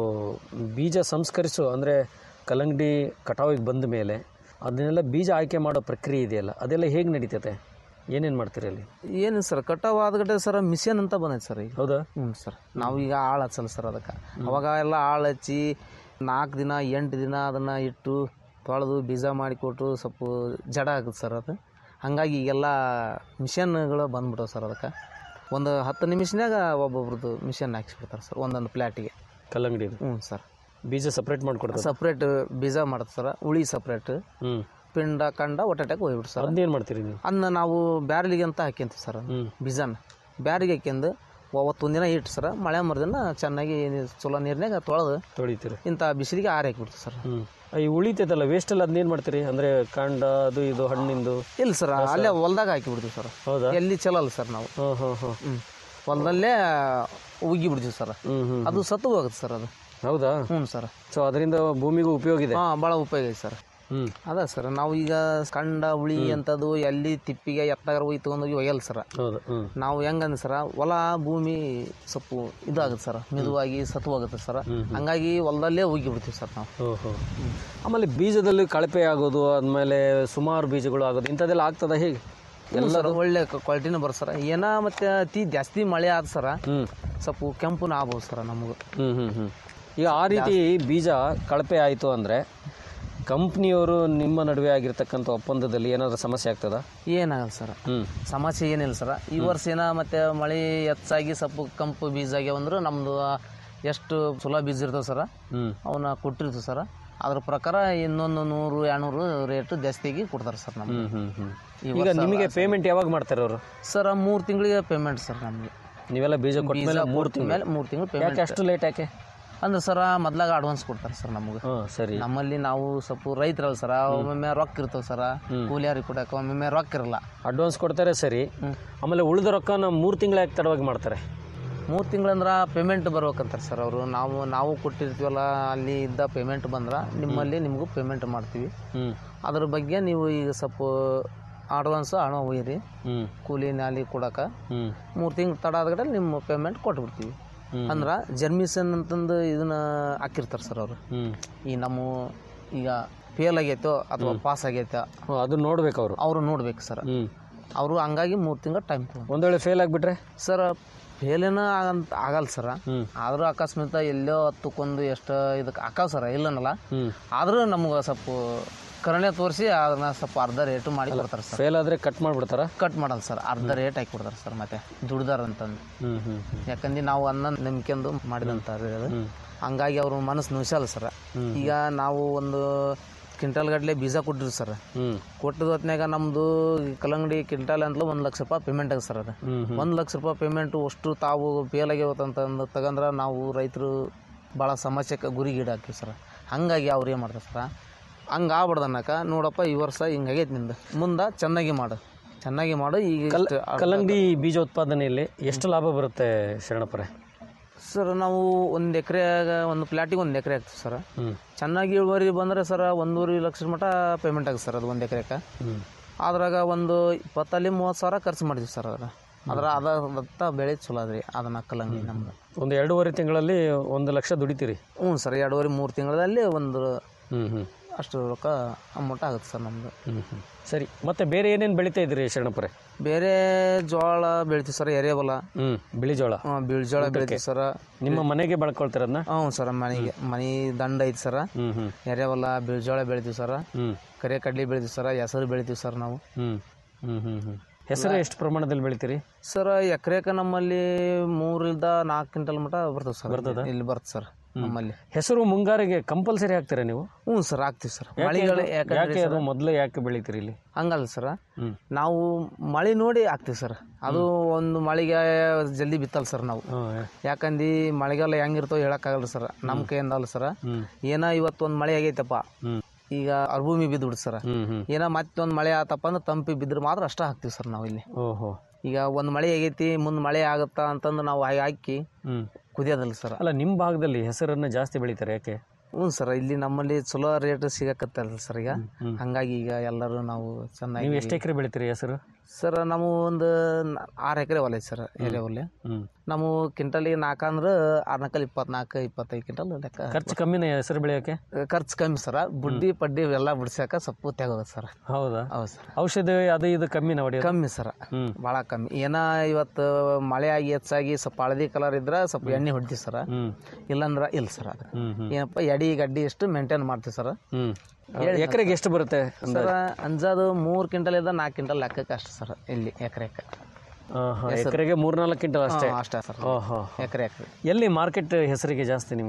ಬೀಜ ಸಂಸ್ಕರಿಸು ಅಂದರೆ ಕಲ್ಲಂಗಡಿ ಕಟಾವಿಗೆ ಬಂದ ಮೇಲೆ ಅದನ್ನೆಲ್ಲ ಬೀಜ ಆಯ್ಕೆ ಮಾಡೋ ಪ್ರಕ್ರಿಯೆ ಇದೆಯಲ್ಲ ಅದೆಲ್ಲ ಹೇಗೆ ನಡೀತದೆ ಏನೇನು ಮಾಡ್ತೀರಿ ಅಲ್ಲಿ ಏನು ಸರ್ ಕಟಾವ್ ಆದ್ಗಡೆ ಸರ್ ಮಿಷನ್ ಅಂತ ಬಂದೈತೆ ಸರ್ ಈಗ ಹೌದಾ ಹ್ಞೂ ಸರ್ ನಾವು ಈಗ ಆಳು ಹಚ್ಚಲ್ಲ ಸರ್ ಅದಕ್ಕೆ ಅವಾಗ ಎಲ್ಲ ಆಳು ಹಚ್ಚಿ ನಾಲ್ಕು ದಿನ ಎಂಟು ದಿನ ಅದನ್ನು ಇಟ್ಟು ತೊಳೆದು ಬೀಜ ಮಾಡಿಕೊಟ್ಟು ಸ್ವಲ್ಪ ಜಡ ಆಗುತ್ತೆ ಸರ್ ಅದು ಹಾಗಾಗಿ ಈಗೆಲ್ಲ ಮಿಷನ್ಗಳು ಬಂದ್ಬಿಟ್ಟವೆ ಸರ್ ಅದಕ್ಕೆ ಒಂದು ಹತ್ತು ನಿಮಿಷನಾಗ ಒಬ್ಬೊಬ್ರದ್ದು ಮಿಷನ್ ಹಾಕ್ಸ್ಬಿಡ್ತಾರೆ ಸರ್ ಒಂದೊಂದು ಪ್ಲ್ಯಾಟಿಗೆ ಕಲ್ಲಂಗಡಿದು ಹ್ಞೂ ಸರ್ ಬೀಜ ಸಪ್ರೇಟ್ ಮಾಡಿಕೊಡ್ತದೆ ಸಪ್ರೇಟ್ ಬೀಜ ಮಾಡುತ್ತೆ ಸರ್ ಉಳಿ ಸಪ್ರೇಟ್ ಹ್ಞೂ ಪಿಂಡ ಕಂಡ ಒಟ್ಟಾಟಕ್ಕೆ ಹೋಗ್ಬಿಟ್ಟು ಸರ್ ಅದನ್ನೇನು ಮಾಡ್ತೀರಿ ನೀವು ಅದನ್ನ ನಾವು ಬ್ಯಾರಲಿಗೆ ಅಂತ ಹಾಕ್ಯಂತೀವಿ ಸರ್ ಅದನ್ನ. ಹ್ಞೂ ಬೀಜನ ಬ್ಯಾರಿಗೆ ಹಾಕ್ಯಂದು ಅವತ್ತೊಂದು ದಿನ ಇಟ್ಟು ಸರ ಮಳೆ ಮರದಿನ ಚೆನ್ನಾಗಿ ನೀರ್- ಚಲೋ ನೀರ್ನಾಗ ತೊಳೆದು ತೊಳಿತೀರಿ ಇಂಥ ಬಿಸಿಲಿಗೆ ಆರಿ ಹಾಕಿಬಿಡ್ತೀವಿ ಸರ್ ಹ್ಞೂ ಈ ಉಳಿತೈತಲ್ಲ ವೇಸ್ಟ್ ಎಲ್ಲ ಅದನ್ನೇನು ಮಾಡ್ತೀರಿ ಅಂದರೆ ಕಾಂಡ ಅದು ಇದು ಹಣ್ಣಿಂದು ಇಲ್ಲ ಸರ್ ಅಲ್ಲೇ ಹೊಲ್ದಾಗ ಹಾಕಿಬಿಡ್ತೀವಿ ಸರ್ ಹೌದಾ ಎಲ್ಲಿ ಚಲಲ್ಲ ಸರ್ ನಾವು ಹಾಂ ಹಾಂ ಹಾಂ ಹ್ಞೂ ಹೊಲದಲ್ಲೇ ಉಗಿ ಬಿಡ್ತೀವಿ ಸರ್ ಹ್ಞೂ ಹ್ಞೂ ಅದು ಸತ್ತು ಹೋಗುತ್ತೆ ಸರ್ ಅದು ಹೌದಾ ಹ್ಞೂ ಸರ್ ಸೊ ಅದರಿಂದ ಭೂಮಿಗೂ ಉಪಯೋಗ ಇದೆ ಹಾಂ ಭಾಳ ಉಪಯೋಗ ಐತೆ ಸರ್ ಹ್ಞೂ ಅದ ಸರ್ ನಾವು ಈಗ ಕಂಡ ಉಳಿ ಅಂತದು ಎಲ್ಲಿ ತಿಪ್ಪಿಗೆ ಎತ್ತಾಗ ಹೋಗಿ ತೊಗೊಂಡೋಗಿ ಒಯ್ಯಲ್ಲ ಸರ್ ಹೌದು ಹ್ಞೂ ನಾವು ಹೆಂಗಂದ್ರೆ ಸರ ಹೊಲ ಭೂಮಿ ಸ್ವಲ್ಪ ಇದಾಗುತ್ತೆ ಸರ್ ಮೆದುವಾಗಿ ಸತ್ವಾಗುತ್ತೆ ಸರ್ ಹಂಗಾಗಿ ಹೊಲದಲ್ಲೇ ಹೋಗಿ ಬಿಡ್ತೀವಿ ಸರ್ ನಾವು ಓಹೋ ಆಮೇಲೆ ಬೀಜದಲ್ಲಿ ಕಳಪೆ ಆಗೋದು ಆದಮೇಲೆ ಸುಮಾರು ಬೀಜಗಳು ಆಗೋದು ಇಂಥದ್ದೆಲ್ಲ ಆಗ್ತದ ಹೇಗೆ ಎಲ್ಲ ಸರ್ ಒಳ್ಳೆ ಕ್ವಾಲಿಟಿನೂ ಬರುತ್ತೆ ಸರ್ ಏನ ಮತ್ತೆ ಅತಿ ಜಾಸ್ತಿ ಮಳೆ ಆದ ಸರ ಹ್ಞೂ ಸ್ವಲ್ಪ ಕೆಂಪುನ ಆಗ್ಬೋದು ಸರ್ ನಮಗೆ ಹ್ಞೂ ಹ್ಞೂ ಹ್ಞೂ ಈಗ ಆ ರೀತಿ ಬೀಜ ಕಳಪೆ ಆಯಿತು ಅಂದರೆ ಕಂಪ್ನಿಯವರು ನಿಮ್ಮ ನಡುವೆ ಆಗಿರ್ತಕ್ಕಂಥ ಒಪ್ಪಂದದಲ್ಲಿ ಏನಾದರೂ ಸಮಸ್ಯೆ ಆಗ್ತದಾ ಏನಾಗಲ್ಲ ಸರ್ ಹ್ಞೂ ಸಮಸ್ಯೆ ಏನಿಲ್ಲ ಸರ್ ಈ ವರ್ಷ ಏನ ಮತ್ತೆ ಮಳೆ ಹೆಚ್ಚಾಗಿ ಸ್ವಲ್ಪ ಕಂಪು ಬೀಜ ಆಗ್ಯಾವಂದ್ರೆ ನಮ್ದು ಎಷ್ಟು ಚಲೋ ಬೀಜ ಇರ್ತಾವೆ ಸರ ಹ್ಞೂ ಅವನ್ನ ಕೊಟ್ಟಿರ್ತೀವಿ ಸರ್ ಅದ್ರ ಪ್ರಕಾರ ಇನ್ನೊಂದು ನೂರು ಎರಡ್ನೂರು ರೇಟ್ ಜಾಸ್ತಿಯಾಗಿ ಕೊಡ್ತಾರೆ ಸರ್ ನಮ್ಗೆ ಹ್ಞೂ ಹ್ಞೂ ಹ್ಞೂ ಈ ಈಗ ನಿಮಗೆ ಪೇಮೆಂಟ್ ಯಾವಾಗ ಮಾಡ್ತಾರೆ ಅವರು ಸರ್ ಮೂರು ತಿಂಗಳಿಗೆ ಪೇಮೆಂಟ್ ಸರ್ ನಮಗೆ ನೀವೆಲ್ಲ ಬೀಜ ಕೊಟ್ಟ ಮೇಲೆ ಮೂರು ತಿಂಗಳು ಮೇಲೆ ಮೂರು ತಿಂಗಳು ಯಾಕೆ ಪೇಮೆಂಟ್ ಅಷ್ಟು ಲೇಟ್ ಯಾಕೆ ಅಂದ್ರೆ ಸರ್ ಮೊದ್ಲಾಗ ಅಡ್ವಾನ್ಸ್ ಕೊಡ್ತಾರೆ ಸರ್ ನಮಗೆ ಹಾಂ ಸರಿ ನಮ್ಮಲ್ಲಿ ನಾವು ಸ್ವಲ್ಪ ರೈತರಲ್ಲ ಸರ ಒಮ್ಮೊಮ್ಮೆ ರೊಕ್ಕ ಇರ್ತಾವೆ ಸರ ಕೂಲಿಯಾರಿಗೆ ಕೊಡಕ್ಕೆ ಒಮ್ಮೊಮ್ಮೆ ರೊಕ್ಕ ಇರಲ್ಲ ಅಡ್ವಾನ್ಸ್ ಕೊಡ್ತಾರೆ ಸರಿ ಆಮೇಲೆ ಉಳಿದ ರೊಕ್ಕನ ಮೂರು ತಿಂಗಳ ಯಾಕೆ ತಡವಾಗಿ ಮಾಡ್ತಾರೆ ಮೂರು ತಿಂಗಳಂದ್ರೆ ಪೇಮೆಂಟ್ ಬರ್ಬೇಕಂತಾರೆ ಸರ್ ಅವರು ನಾವು ನಾವು ಕೊಟ್ಟಿರ್ತೀವಲ್ಲ ಅಲ್ಲಿ ಇದ್ದ ಪೇಮೆಂಟ್ ಬಂದ್ರೆ ನಿಮ್ಮಲ್ಲಿ ನಿಮಗೂ ಪೇಮೆಂಟ್ ಮಾಡ್ತೀವಿ ಹ್ಞೂ ಅದ್ರ ಬಗ್ಗೆ ನೀವು ಈಗ ಸ್ವಲ್ಪ ಅಡ್ವಾನ್ಸ್ ಹಣ ಒಯ್ಯಿರಿ ಹ್ಞೂ ಕೂಲಿ ನಾಲಿ ಕೊಡಕ್ಕೆ ಹ್ಞೂ ಮೂರು ತಿಂಗಳು ತಡ ಆದ್ಗಡೆ ನಿಮ್ಮ ಪೇಮೆಂಟ್ ಕೊಟ್ಬಿಡ್ತೀವಿ ಹ್ಮ್. ಅಂದ್ರೆ ಜರ್ಮಿಷನ್ ಅಂತಂದು ಇದನ್ನ ಹಾಕಿರ್ತಾರೆ ಸರ್ ಅವರು ಹ್ಞೂ ಈ ನಮ್ಮ ಈಗ ಫೇಲ್ ಆಗೈತೋ ಅಥವಾ ಪಾಸ್ ಆಗೈತೋ ಹ್ಞೂ ಅದು ನೋಡ್ಬೇಕು ಅವರು ಅವರು ನೋಡ್ಬೇಕು ಸರ್ ಹ್ಞೂ ಅವರು ಹಂಗಾಗಿ ಮೂರು ತಿಂಗಳು ಟೈಮ್ ತಗೊಂಡು ಒಂದು ವೇಳೆ ಫೇಲ್ ಆಗಿಬಿಟ್ರೆ ಸರ್ ಫೇಲೇನ ಆಗಂತ ಆಗಲ್ಲ ಸರ ಹ್ಞೂ ಆದರೂ ಅಕಸ್ಮಾತ್ ಎಲ್ಲೋ ಹತ್ತಕ್ಕೊಂದು ಎಷ್ಟು ಇದಕ್ಕೆ ಹಾಕಾವ್ ಸರ ಇಲ್ಲನಲ್ಲ ಹ್ಞೂ ಆದರೂ ನಮ್ಗೆ ಸ್ವಲ್ಪ ಕರುಣೆ ತೋರಿಸಿ ಅದನ್ನ ಸ್ವಲ್ಪ ಅರ್ಧ ರೇಟು ಮಾಡಿ ಕೊಡ್ತಾರೆ ಸರ್ ಫೇಲ್ ಆದರೆ ಕಟ್ ಮಾಡಿಬಿಡ್ತಾರ ಕಟ್ ಮಾಡಲ್ಲ ಸರ್ ಅರ್ಧ ರೇಟ್ ಹಾಕಿ ಕೊಡ್ತಾರೆ ಸರ್ ಮತ್ತೆ ದುಡ್ದಾರ ಅಂತಂದು ಹ್ಞೂ ಹ್ಞೂ ಹ್ಞೂ ಯಾಕಂದ್ರೆ ನಾವು ಅನ್ನ ನಂಬಿಕೆಂದು ಮಾಡಿದಂತ ಅದು ಹ್ಮ್. ಹಂಗಾಗಿ ಅವ್ರ ಮನಸ್ಸು ನುಸಲ್ಲ ಸರ್ ಈಗ ನಾವು ಒಂದು ಕ್ವಿಂಟಲ್ ಗಟ್ಟಲೆ ಬೀಜ ಕೊಟ್ಟಿರಿ ಸರ್ ಹ್ಞೂ ಕೊಟ್ಟದ ಹೊತ್ನ್ಯಾಗ ನಮ್ಮದು ಕಲ್ಲಂಗಡಿ ಕ್ವಿಂಟಲ್ ಅಂತಲೂ ಒಂದು ಲಕ್ಷ ರೂಪಾಯಿ ಪೇಮೆಂಟ್ ಆಗ ಸರ್ ಅದು ಹ್ಞೂ ಹ್ಞೂ ಒಂದು ಲಕ್ಷ ರೂಪಾಯಿ ಪೇಮೆಂಟು ಅಷ್ಟು ತಾವು ಫೇಲ್ ಆಗ್ಯಾವತ್ತಂತಂದು ತಗಂದ್ರೆ ನಾವು ರೈತರು ಭಾಳ ಸಮಸ್ಯೆಗೆ ಗುರಿಗೀಡಾಕ್ತೀವಿ ಸರ್ ಹಾಗಾಗಿ ಅವ್ರು ಏನು ಮಾಡ್ತಾರೆ ಸರ್ ಹಂಗೆ ಆಗ್ಬಾರ್ದು ಅನ್ನಕ ನೋಡಪ್ಪ ಈ ವರ್ಷ ಹಿಂಗಾಗೈತೆ ನಿಂದು ಮುಂದೆ ಚೆನ್ನಾಗಿ ಮಾಡು ಚೆನ್ನಾಗಿ ಮಾಡು ಈಗ ಕಲ್ ಇಷ್ಟು ಕಲ್ಲಂಗಡಿ ಬೀಜ ಉತ್ಪಾದನೆಯಲ್ಲಿ ಎಷ್ಟು ಲಾಭ ಬರುತ್ತೆ ಶರಣಪ್ಪರೇ ಸರ್ ನಾವು ಒಂದು ಎಕರೆಗ ಒಂದು ಪ್ಲಾಟಿಗೆ ಒಂದು ಎಕರೆ ಆಗ್ತೀವಿ ಸರ್ ಹ್ಞೂ ಚೆನ್ನಾಗಿ ಇಳುವರಿ ಬಂದರೆ ಸರ್ ಒಂದೂವರೆ ಲಕ್ಷದ ಮಟ ಪೇಮೆಂಟ್ ಆಗುತ್ತೆ ಸರ್ ಅದು ಒಂದು ಎಕರೆಗೆ ಹ್ಞೂ ಅದ್ರಾಗ ಒಂದು ಇಪ್ಪತ್ತಲ್ಲಿ ಮೂವತ್ತು ಸಾವಿರ ಖರ್ಚು ಮಾಡಿದ್ವಿ ಸರ್ ಅದ್ರ ಅದ್ರ ಅದತ್ತ ಬೆಳೆ ಚಲೋ ಅದ್ರಿ ಅದನ್ನ ಕಲ್ಲಂಗಡಿ ನಮ್ದು ಒಂದು ಎರಡೂವರೆ ತಿಂಗಳಲ್ಲಿ ಒಂದು ಲಕ್ಷ ದುಡಿತೀರಿ ಹ್ಞೂ ಸರ್ ಎರಡೂವರೆ ಮೂರು ತಿಂಗಳಲ್ಲಿ ಒಂದು ಹ್ಞೂ ಹ್ಞೂ ಅಷ್ಟು ರೊಕ್ಕ ಅಮೌಂಟ್ ಆಗುತ್ತೆ ಸರ್ ನಮ್ಮದು ಹ್ಞೂ ಹ್ಞೂ ಸರಿ ಮತ್ತೆ ಬೇರೆ ಏನೇನು ಬೆಳಿತಾ ಇದ್ದೀರಿ ಶರಣಪ್ಪರೇ ಬೇರೆ ಜೋಳ ಬೆಳಿತೀವಿ ಸರ್ ಎರೆಹೊಲ ಹ್ಞೂ ಬಿಳಿ ಜೋಳ ಬೀಳ್ ಜೋಳ ಬೆಳಿತೀವಿ ಸರ್ ನಿಮ್ಮ ಮನೆಗೆ ಬಳಕೊಳ್ತೀರ ಅದನ್ನ ಹ್ಞೂ ಸರ್ ಮನೆಗೆ ಮನೆ ದಂಡ ಐತಿ ಸರ ಹ್ಞೂ ಹ್ಞೂ ಎರೆಹೊಲ ಬೀಳ್ ಜೋಳ ಬೆಳಿತೀವಿ ಸರ್ ಹ್ಞೂ ಕರೆ ಕಡ್ಲಿ ಬೆಳಿತೀವಿ ಸರ್ ಹೆಸರು ಬೆಳಿತೀವಿ ಸರ್ ನಾವು ಹ್ಞೂ ಹ್ಞೂ ಹ್ಞೂ ಹ್ಞೂ ಹೆಸರು ಎಷ್ಟು ಪ್ರಮಾಣದಲ್ಲಿ ಬೆಳಿತೀರಿ ಸರ್ ಎಕರೆಕ ನಮ್ಮಲ್ಲಿ ಮೂರಿಂದ ನಾಲ್ಕು ಕ್ವಿಂಟಲ್ ಮಟ ಬರ್ತದೆ ಸರ್ ಇಲ್ಲಿ ಬರ್ತದೆ ಸರ್ ನಮ್ಮಲ್ಲಿ ಹೆಸರು ಮುಂಗಾರಿಗೆ ಕಂಪಲ್ಸರಿ ಹಾಕ್ತೀರಾ ನೀವು ಹ್ಞೂ ಸರ್ ಹಾಕ್ತೀವಿ ಸರ್ ಮಳೆಗಳು ಯಾಕೆ ಯಾಕಂದ್ರೆ ಅದು ಮೊದಲೇ ಯಾಕೆ ಬೆಳಿತೀರಿ ಇಲ್ಲಿ ಹಂಗಲ್ಲ ಸರ್ ಹ್ಞೂ ನಾವು ಮಳೆ ನೋಡಿ ಹಾಕ್ತೀವಿ ಸರ್ ಅದು ಒಂದು ಮಳೆಗೆ ಜಲ್ದಿ ಬಿತ್ತಲ್ಲ ಸರ್ ನಾವು ಹಾಂ ಯಾಕಂದು ಮಳೆಗಾಲ ಹೆಂಗಿರ್ತೋ ಹೇಳಕ್ಕಾಗಲ್ಲ ಸರ್ ನಮ್ಮ ಕೈಯಿಂದ ಅಲ್ಲ ಸರ್ ಹ್ಞೂ ಏನೋ ಇವತ್ತೊಂದು ಮಳೆ ಆಗೈತಪ್ಪ ಹ್ಞೂ ಈಗ ಅರ್ಭೂಮಿ ಬಿದ್ದು ಸರ್ ಹ್ಞೂ ಹ್ಞೂ ಏನೋ ಮತ್ತೊಂದು ಮಳೆ ಆತಪ್ಪ ಅಂದ್ರೆ ತಂಪಿ ಬಿದ್ರೆ ಮಾತ್ರ ಅಷ್ಟೇ ಹಾಕ್ತೀವಿ ಸರ್ ನಾವು ಇಲ್ಲಿ ಓಹೋ ಈಗ ಒಂದು ಮಳೆ ಆಗೈತಿ ಮುಂದೆ ಮಳೆ ಆಗುತ್ತಾ ಅಂತಂದು ನಾವು ಹಾಗೆ ಹಾಕಿ ಹ್ಞೂ ಕುದಿಯೋದಲ್ಲ ಸರ್ ಅಲ್ಲ ನಿಮ್ಮ ಭಾಗದಲ್ಲಿ ಹೆಸರನ್ನು ಜಾಸ್ತಿ ಬೆಳಿತಾರೆ ಯಾಕೆ ಹ್ಞೂ ಸರ್ ಇಲ್ಲಿ ನಮ್ಮಲ್ಲಿ ಚಲೋ ರೇಟ್ ಸಿಗಕತ್ತಲ್ಲ ಸರ್ ಈಗ ಹ್ಮ್. ಹಂಗಾಗಿ ಈಗ ಎಲ್ಲರೂ ನಾವು ಚೆನ್ನಾಗಿ ನೀವು ಎಷ್ಟು ಎಕರೆ ಬೆಳಿತೀರಿ ಹೆಸರು ಸರ್ ನಾವು ಒಂದು ನ- ಆರು ಎಕರೆ ಹೊಲ ಐತೆ ಸರ್ ಎರೆ ಹೊಲ ಹ್ಞೂ ನಾವು ಕ್ವಿಂಟಲಿಗೆ ನಾಲ್ಕು ಅಂದ್ರೆ ಆರ್ನಾಕಲ್ಲಿ ಇಪ್ಪತ್ನಾಲ್ಕು ಇಪ್ಪತ್ತೈದು ಕ್ವಿಂಟಲ್ ಲೆಕ್ಕ ಖರ್ಚು ಕಮ್ಮಿನೇ ಹೆಸರು ಬೆಳೆಯೋಕೆ ಖರ್ಚು ಕಮ್ಮಿ ಸರ್ ಬುಡ್ಡಿ ಪಡ್ಡಿ ಎಲ್ಲ ಬಿಡ್ಸಕ್ಕೆ ಸ್ವಲ್ಪ ತೆಗೋದು ಸರ್ ಹೌದಾ ಹೌದು ಸರ್ ಔಷಧಿ ಅದು ಇದು ಕಮ್ಮಿನ ಹೊಡೆಯೋದು ಕಮ್ಮಿ ಸರ್ ಹ್ಞೂ ಭಾಳ ಕಮ್ಮಿ ಏನೋ ಇವತ್ತು ಮಳೆ ಆಗಿ ಹೆಚ್ಚಾಗಿ ಸ್ವಲ್ಪ ಹಳದಿ ಕಲರ್ ಇದ್ರೆ ಸ್ವಲ್ಪ ಎಣ್ಣೆ ಹೊಡಿತೀವಿ ಸರ್ ಹ್ಞೂ ಇಲ್ಲಾಂದ್ರೆ ಇಲ್ಲ ಸರ್ ಅದು ಹ್ಞೂ ಹ್ಞೂ ಏನಪ್ಪ ಎಡಿ ಗಡ್ಡಿ ಎಷ್ಟು ಮೇಂಟೈನ್ ಮಾಡ್ತೀವಿ ಸರ್ ಹ್ಞೂ ಎಕರೆಗೆ ಎಷ್ಟು ಬರುತ್ತೆ ಸರ್ ಅಂಜಾದು ಮೂರು ಕ್ವಿಂಟಲ್ ಇದ್ದ ನಾಲ್ಕು ಕ್ವಿಂಟಲ್ ಲೆಕ್ಕಕ್ಕೆ ಅಷ್ಟು ಸರ್ ಇಲ್ಲಿ ಎಕರೆಕ್ಕೆ ಹಾಂ ಹಾಂ ಎಕರೆಗೆ ಮೂರ್ನಾಲ್ಕು ಕ್ವಿಂಟಲ್ ಅಷ್ಟೇ ಅಷ್ಟೇ ಸರ್ ಓಹೋ ಎಕರೆ ಎಕರೆ ಎಲ್ಲಿ ಮಾರ್ಕೆಟ್ ಹೆಸರಿಗೆ ಜಾಸ್ತಿ ನಿಮಗೆ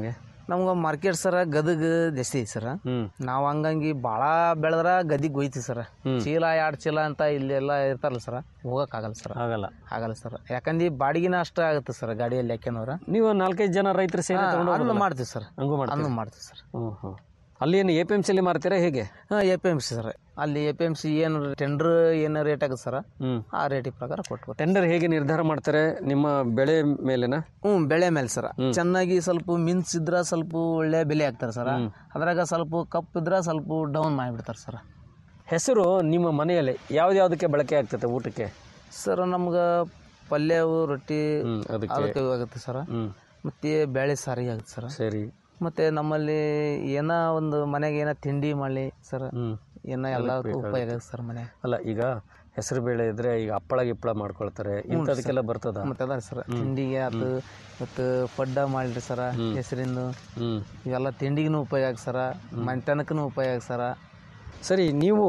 ನಮ್ಗೆ ಮಾರ್ಕೆಟ್ ಸರ ಗದಗ ಜಾಸ್ತಿ ಐತಿ ಸರ ಹ್ಮ್ ನಾವು ಹಂಗಂಗಿ ಭಾಳ ಬೆಳೆದ್ರ ಗದಿಗೆ ಒಯ್ತೀವಿ ಸರ ಚೀಲ ಎರಡು ಚೀಲ ಅಂತ ಇಲ್ಲೆಲ್ಲ ಇರ್ತಾರಲ್ಲ ಸರ ಹೋಗೋಕ್ಕಾಗಲ್ಲ ಸರ್ ಆಗಲ್ಲ ಆಗಲ್ಲ ಸರ್ ಯಾಕಂದ್ರೆ ಈ ಬಾಡಿಗೆನ ಅಷ್ಟ ಆಗುತ್ತೆ ಸರ್ ಗಾಡಿಯಲ್ಲಿ ಯಾಕೆಂದ್ರೆ ನೀವು ನಾಲ್ಕೈದು ಜನ ರೈತರು ಸೇರಿ ತಗೊಂಡು ಅದನ್ನು ಹೋಗೋದಲ್ಲ? ಮಾಡ್ತೀವಿ ಸರ್ ಹಂಗೂ ಮಾಡ್ತೀರಿ ಅದನ್ನು ಮಾಡ್ತೀವಿ ಸರ್ ಹ್ಮ್ ಹ್ಮ್ ಅಲ್ಲಿ ಏನು ಎ ಪಿ ಎಮ್ ಸಿಲಿ ಮಾರ್ತೀರಾ ಹೇಗೆ ಹಾಂ A P M C sir ಅಲ್ಲಿ ಎ ಪಿ ಎಮ್ ಸಿ ಏನು ಟೆಂಡರ್ ಏನು ರೇಟ್ ಆಗುತ್ತೆ ಸರ್ ಹ್ಮ್ ಆ ರೇಟಿನ ಪ್ರಕಾರ ಕೊಟ್ಬಿಟ್ಟು ಟೆಂಡರ್ ಹೇಗೆ ನಿರ್ಧಾರ ಮಾಡ್ತಾರೆ ನಿಮ್ಮ ಬೆಳೆ ಮೇಲೆನಾ ಹ್ಞೂ ಬೆಳೆ ಮೇಲೆ ಸರ್ ಚೆನ್ನಾಗಿ ಸ್ವಲ್ಪ ಮಿನ್ಸಿದ್ರ ಸ್ವಲ್ಪ ಒಳ್ಳೆ ಬೆಲೆ ಆಗ್ತಾರೆ ಸರ್ ಅದ್ರಾಗ ಸ್ವಲ್ಪ ಕಪ್ಪಿದ್ರ ಸ್ವಲ್ಪ ಡೌನ್ ಮಾಡಿಬಿಡ್ತಾರೆ ಸರ್ ಹೆಸರು ನಿಮ್ಮ ಮನೆಯಲ್ಲಿ ಯಾವ್ದ್ಯಾವ್ದಕ್ಕೆ ಬಳಕೆ ಆಗ್ತದೆ ಊಟಕ್ಕೆ ಸರ್ ನಮ್ಗೆ ಪಲ್ಯವು ರೊಟ್ಟಿ ಹ್ಮ್ ಅದಕ್ಕೆ ಅದಕ್ಕೆ ಆಗುತ್ತೆ ಸರ್ ಹ್ಮ್ ಮತ್ತು ಬೇಳೆ ಸಾರಿಗೆ ಆಗುತ್ತೆ ಸರ್ ಸರಿ ಮತ್ತು ನಮ್ಮಲ್ಲಿ ಏನೋ ಒಂದು ಮನೆಗೆ ಏನೋ ತಿಂಡಿ ಮಾಡಲಿ ಸರ್ ಹ್ಮ್ ಏನೋ ಎಲ್ಲದಕ್ಕೂ ಉಪಯೋಗ ಆಗುತ್ತೆ ಸರ್ ಮನೆ ಅಲ್ಲ ಈಗ ಹೆಸರು ಬೇಳೆ ಇದ್ರೆ ಈಗ ಹಪ್ಪಳ ಗಿಪ್ಪಳ ಮಾಡ್ಕೊಳ್ತಾರೆ ಇಂಥದಕ್ಕೆಲ್ಲ ಬರ್ತದ ಮತ್ತು ಅದ ಸರ್ ತಿಂಡಿಗೆ ಅದು ಮತ್ತು ಪಡ್ಡ ಮಾಡಿರಿ ಸರ ಹೆಸರಿಂದು ಹ್ಮ್ ಇವೆಲ್ಲ ತಿಂಡಿಗೂ ಉಪಯೋಗ ಆಗ ಸರ ಮಂಟನಕ್ಕೂ ಉಪಯೋಗ ಆಗ ಸರ ಸರಿ ನೀವು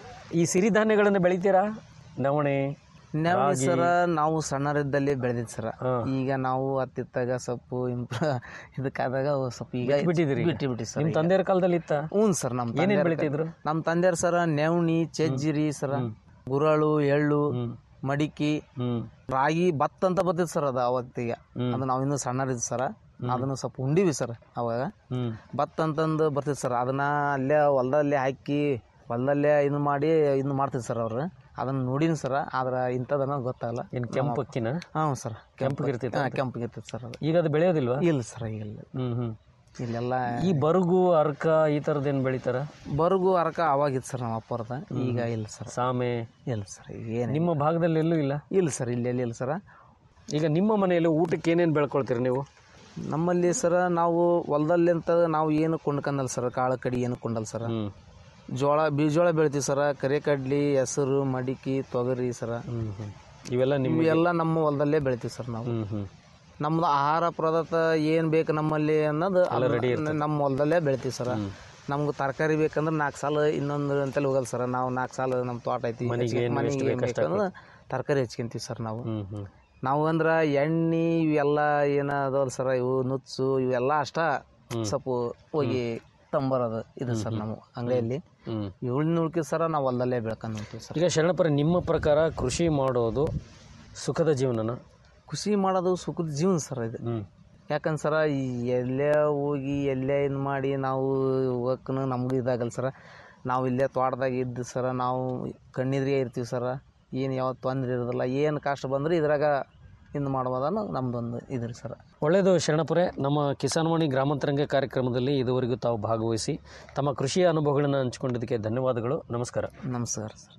ಈ ಸಿರಿಧಾನ್ಯಗಳನ್ನು ಬೆಳಿತೀರಾ ನವಣೆ ನಾವು ಸರ ನಾವು ಸಣ್ಣರಿದ್ದಲ್ಲಿ ಬೆಳೆದಿದ್ದು ಸರ ಹಾ. ಈಗ ನಾವು ಹತ್ತಿತ್ತಾಗ ಸ್ವಲ್ಪ ಇಂಪ್ರ ಇದಕ್ಕಾದಾಗ ಅವು ಸ್ವಲ್ಪ ಈಗ ಬಿಟ್ಟಿದ್ದೀರಿ ಈಗ? ಬಿಟ್ಟು ಬಿಟ್ಟು ಸರ್ ನಿಮ್ಮ ತಂದೆಯರ ಕಾಲದಲ್ಲಿ ಇತ್ತ ಹ್ಞೂ ಸರ್ ನಮ್ಮ ಏನೇನ್ ತಂದೆಯವ್ರ ಬೆಳಿತಿದ್ರು? ನಮ್ಮ ತಂದೆಯವ್ರ ಸರ ನೆವಣಿ ಚಜ್ಜಿರಿ ಸರ ಗುರಳು ಎಳ್ಳು ಮಡಿಕೆ ಹ್ಮ್ ರಾಗಿ ಭತ್ತ ಅಂತ ಬರ್ತಿತ್ತು ಸರ್ ಅದು ಅವತ್ತಿಗೆ ಅದು ನಾವು ಇನ್ನೂ ಸಣ್ಣರಿದ್ದು ಸರ ಅದನ್ನು ಸ್ವಲ್ಪ ಉಂಡಿವಿ ಸರ್ ಅವಾಗ ಹ್ಮ್ ಭತ್ತ ಅಂತಂದು ಬರ್ತಿತ್ತು ಸರ್ ಅದನ್ನ ಅಲ್ಲೇ ಹೊಲದಲ್ಲೇ ಹಾಕಿ ಹೊಲದಲ್ಲೇ ಇದು ಮಾಡಿ ಇದು ಮಾಡ್ತಿದ್ರು ಸರ್ ಅವ್ರು ಅದನ್ನ ನೋಡಿನಿ ಸರ್ ಆದ್ರೆ ಇಂಥದನ್ನ ಗೊತ್ತಾಗಲ್ಲ ಏನ್ ಕೆಂಪಕ್ಕಿನ ಹಾಂ ಸರ್ ಕೆಂಪಗಿರ್ತೈತೆ ಹಾಂ ಕೆಂಪಗಿರ್ತೈತೆ ಸರ್ ಅದು ಈಗ ಅದು ಬೆಳೆಯೋದಿಲ್ವಾ ಇಲ್ಲ ಸರ್ ಈಗಿಲ್ಲ ಹ್ಮ್ ಹ್ಮ್ ಇಲ್ಲೆಲ್ಲ ಈ ಬರುಗು ಅರ್ಕ ಈ ಥರದ್ದು ಏನು ಬೆಳಿತಾರ ಬರುಗು ಅರಕ ಅವಾಗಿತ್ತು ಸರ್ ನಮ್ಮ ಅಪ್ಪರದ ಈಗ ಇಲ್ಲ ಸರ್ ಸಾಮೆ ಇಲ್ಲ ಸರ್ ಈಗ ಏನು ನಿಮ್ಮ ಭಾಗದಲ್ಲಿ ಎಲ್ಲೂ ಇಲ್ಲ ಇಲ್ಲ ಸರ್ ಇಲ್ಲಿ ಎಲ್ಲಿ ಇಲ್ಲ ಸರ ಈಗ ನಿಮ್ಮ ಮನೆಯಲ್ಲಿ ಊಟಕ್ಕೆ ಏನೇನು ಬೆಳ್ಕೊಳ್ತೀರಿ ನೀವು ನಮ್ಮಲ್ಲಿ ಸರ ನಾವು ಹೊಲದಲ್ಲಿ ಅಂತ ನಾವು ಏನು ಕೊಂಡ್ಕಂದಲ್ಲ ಸರ್ ಕಾಳು ಕಡಿ ಏನು ಕೊಂಡಲ್ಲ ಸರ ಹ್ಮ್ ಜೋಳ ಬೀಜೋಳ ಬೆಳಿತೀವಿ ಸರ ಕರಿಕಡ್ಲಿ ಹೆಸರು ಮಡಿಕೆ ತೊಗರಿ ಸರ ಹ್ಮ್ ಹ್ಮ್ ಇವೆಲ್ಲ ನಿಮ್ಮ ಇವೆಲ್ಲ ನಮ್ಮ ಹೊಲದಲ್ಲೇ ಬೆಳಿತೀವಿ ಸರ್ ನಾವು ಹ್ಮ್ ಹ್ಮ್ ನಮ್ದು ಆಹಾರ ಪದಾರ್ಥ ಏನು ಬೇಕು ನಮ್ಮಲ್ಲಿ ಅನ್ನೋದು ಅದನ್ನ ನಮ್ಮ ಹೊಲದಲ್ಲೇ ಬೆಳಿತೀವಿ ಸರ ನಮ್ಗೆ ತರಕಾರಿ ಬೇಕಂದ್ರೆ ನಾಲ್ಕು ಸಾಲ ಇನ್ನೊಂದು ಅಂತೇಳಿ ಹೋಗಲ್ಲ ಸರ್ ನಾವು ನಾಲ್ಕು ಸಾಲ ನಮ್ಮ ತೋಟ ಐತಿ ಮನೆಗೆ ಏನ್ ಮನೆಗೆ ಎಷ್ಟು ಏನು ಬೇಕೋ ಬೇಕಂದ್ರೆ ತರಕಾರಿ ಹೆಚ್ಕೊಂತೀವಿ ಸರ್ ನಾವು ಹ್ಮ್ ಹ್ಮ್ ನಾವು ಅಂದ್ರೆ ಎಣ್ಣೆ ಇವೆಲ್ಲ ಏನ ಅದಾವಲ್ಲ ಸರ ಇವು ನುಚ್ಚು ಇವೆಲ್ಲ ಅಷ್ಟ ಸ್ವಲ್ಪ ಹೋಗಿ ತಂಬರೋದು ಇದು ಸರ್ ನಾವು ಅಂಗಡಿಯಲ್ಲಿ ಹ್ಮ್ ಇವಳನ್ನ ಉಳ್ಕಿ ಸರ ನಾವು ಹೊಲದಲ್ಲೇ ಬೆಳ್ಕೊಂಡು ಹೋಗ್ತೀವಿ ಸರ್ ಈಗ ಶರಣಪರ ನಿಮ್ಮ ಪ್ರಕಾರ ಕೃಷಿ ಮಾಡೋದು ಸುಖದ ಜೀವನನ ಖುಷಿ ಮಾಡೋದು ಸುಖದ ಜೀವನ ಸರ್ ಇದು ಹ್ಮ್ ಯಾಕಂದ್ರೆ ಸರ ಈ ಎಲ್ಲೇ ಹೋಗಿ ಎಲ್ಲೇ ಇದು ಮಾಡಿ ನಾವು ಹೋಗಕ್ಕೂ ನಮಗೂ ಇದಾಗಲ್ಲ ಸರ ನಾವು ಇಲ್ಲೇ ತೋಟದಾಗ ಇದ್ದು ಸರ ನಾವು ಕಣ್ಣಿದ್ರಿಗೆ ಇರ್ತೀವಿ ಸರ ಏನು ಯಾವತ್ತು ತೊಂದ್ರೆ ಇರೋದಿಲ್ಲ ಏನು ಕಷ್ಟ ಬಂದ್ರೆ ಇದ್ರಾಗ ಇದು ಮಾಡ್ಬೋದನ್ನ ನಮ್ದೊಂದು ಇದ್ರಿ ಸರ್ ಒಳ್ಳೆಯದು ಶರಣಪುರೆ ನಮ್ಮ ಕಿಸಾನ್ವಾಣಿ ಗ್ರಾಮಾಂತರಂಗ ಕಾರ್ಯಕ್ರಮದಲ್ಲಿ ಇದುವರೆಗೂ ತಾವು ಭಾಗವಹಿಸಿ ತಮ್ಮ ಕೃಷಿಯ ಅನುಭವಗಳನ್ನು ಹಂಚಿಕೊಂಡಿದ್ದಕ್ಕೆ ಧನ್ಯವಾದಗಳು ನಮಸ್ಕಾರ ನಮಸ್ಕಾರ ಸರ್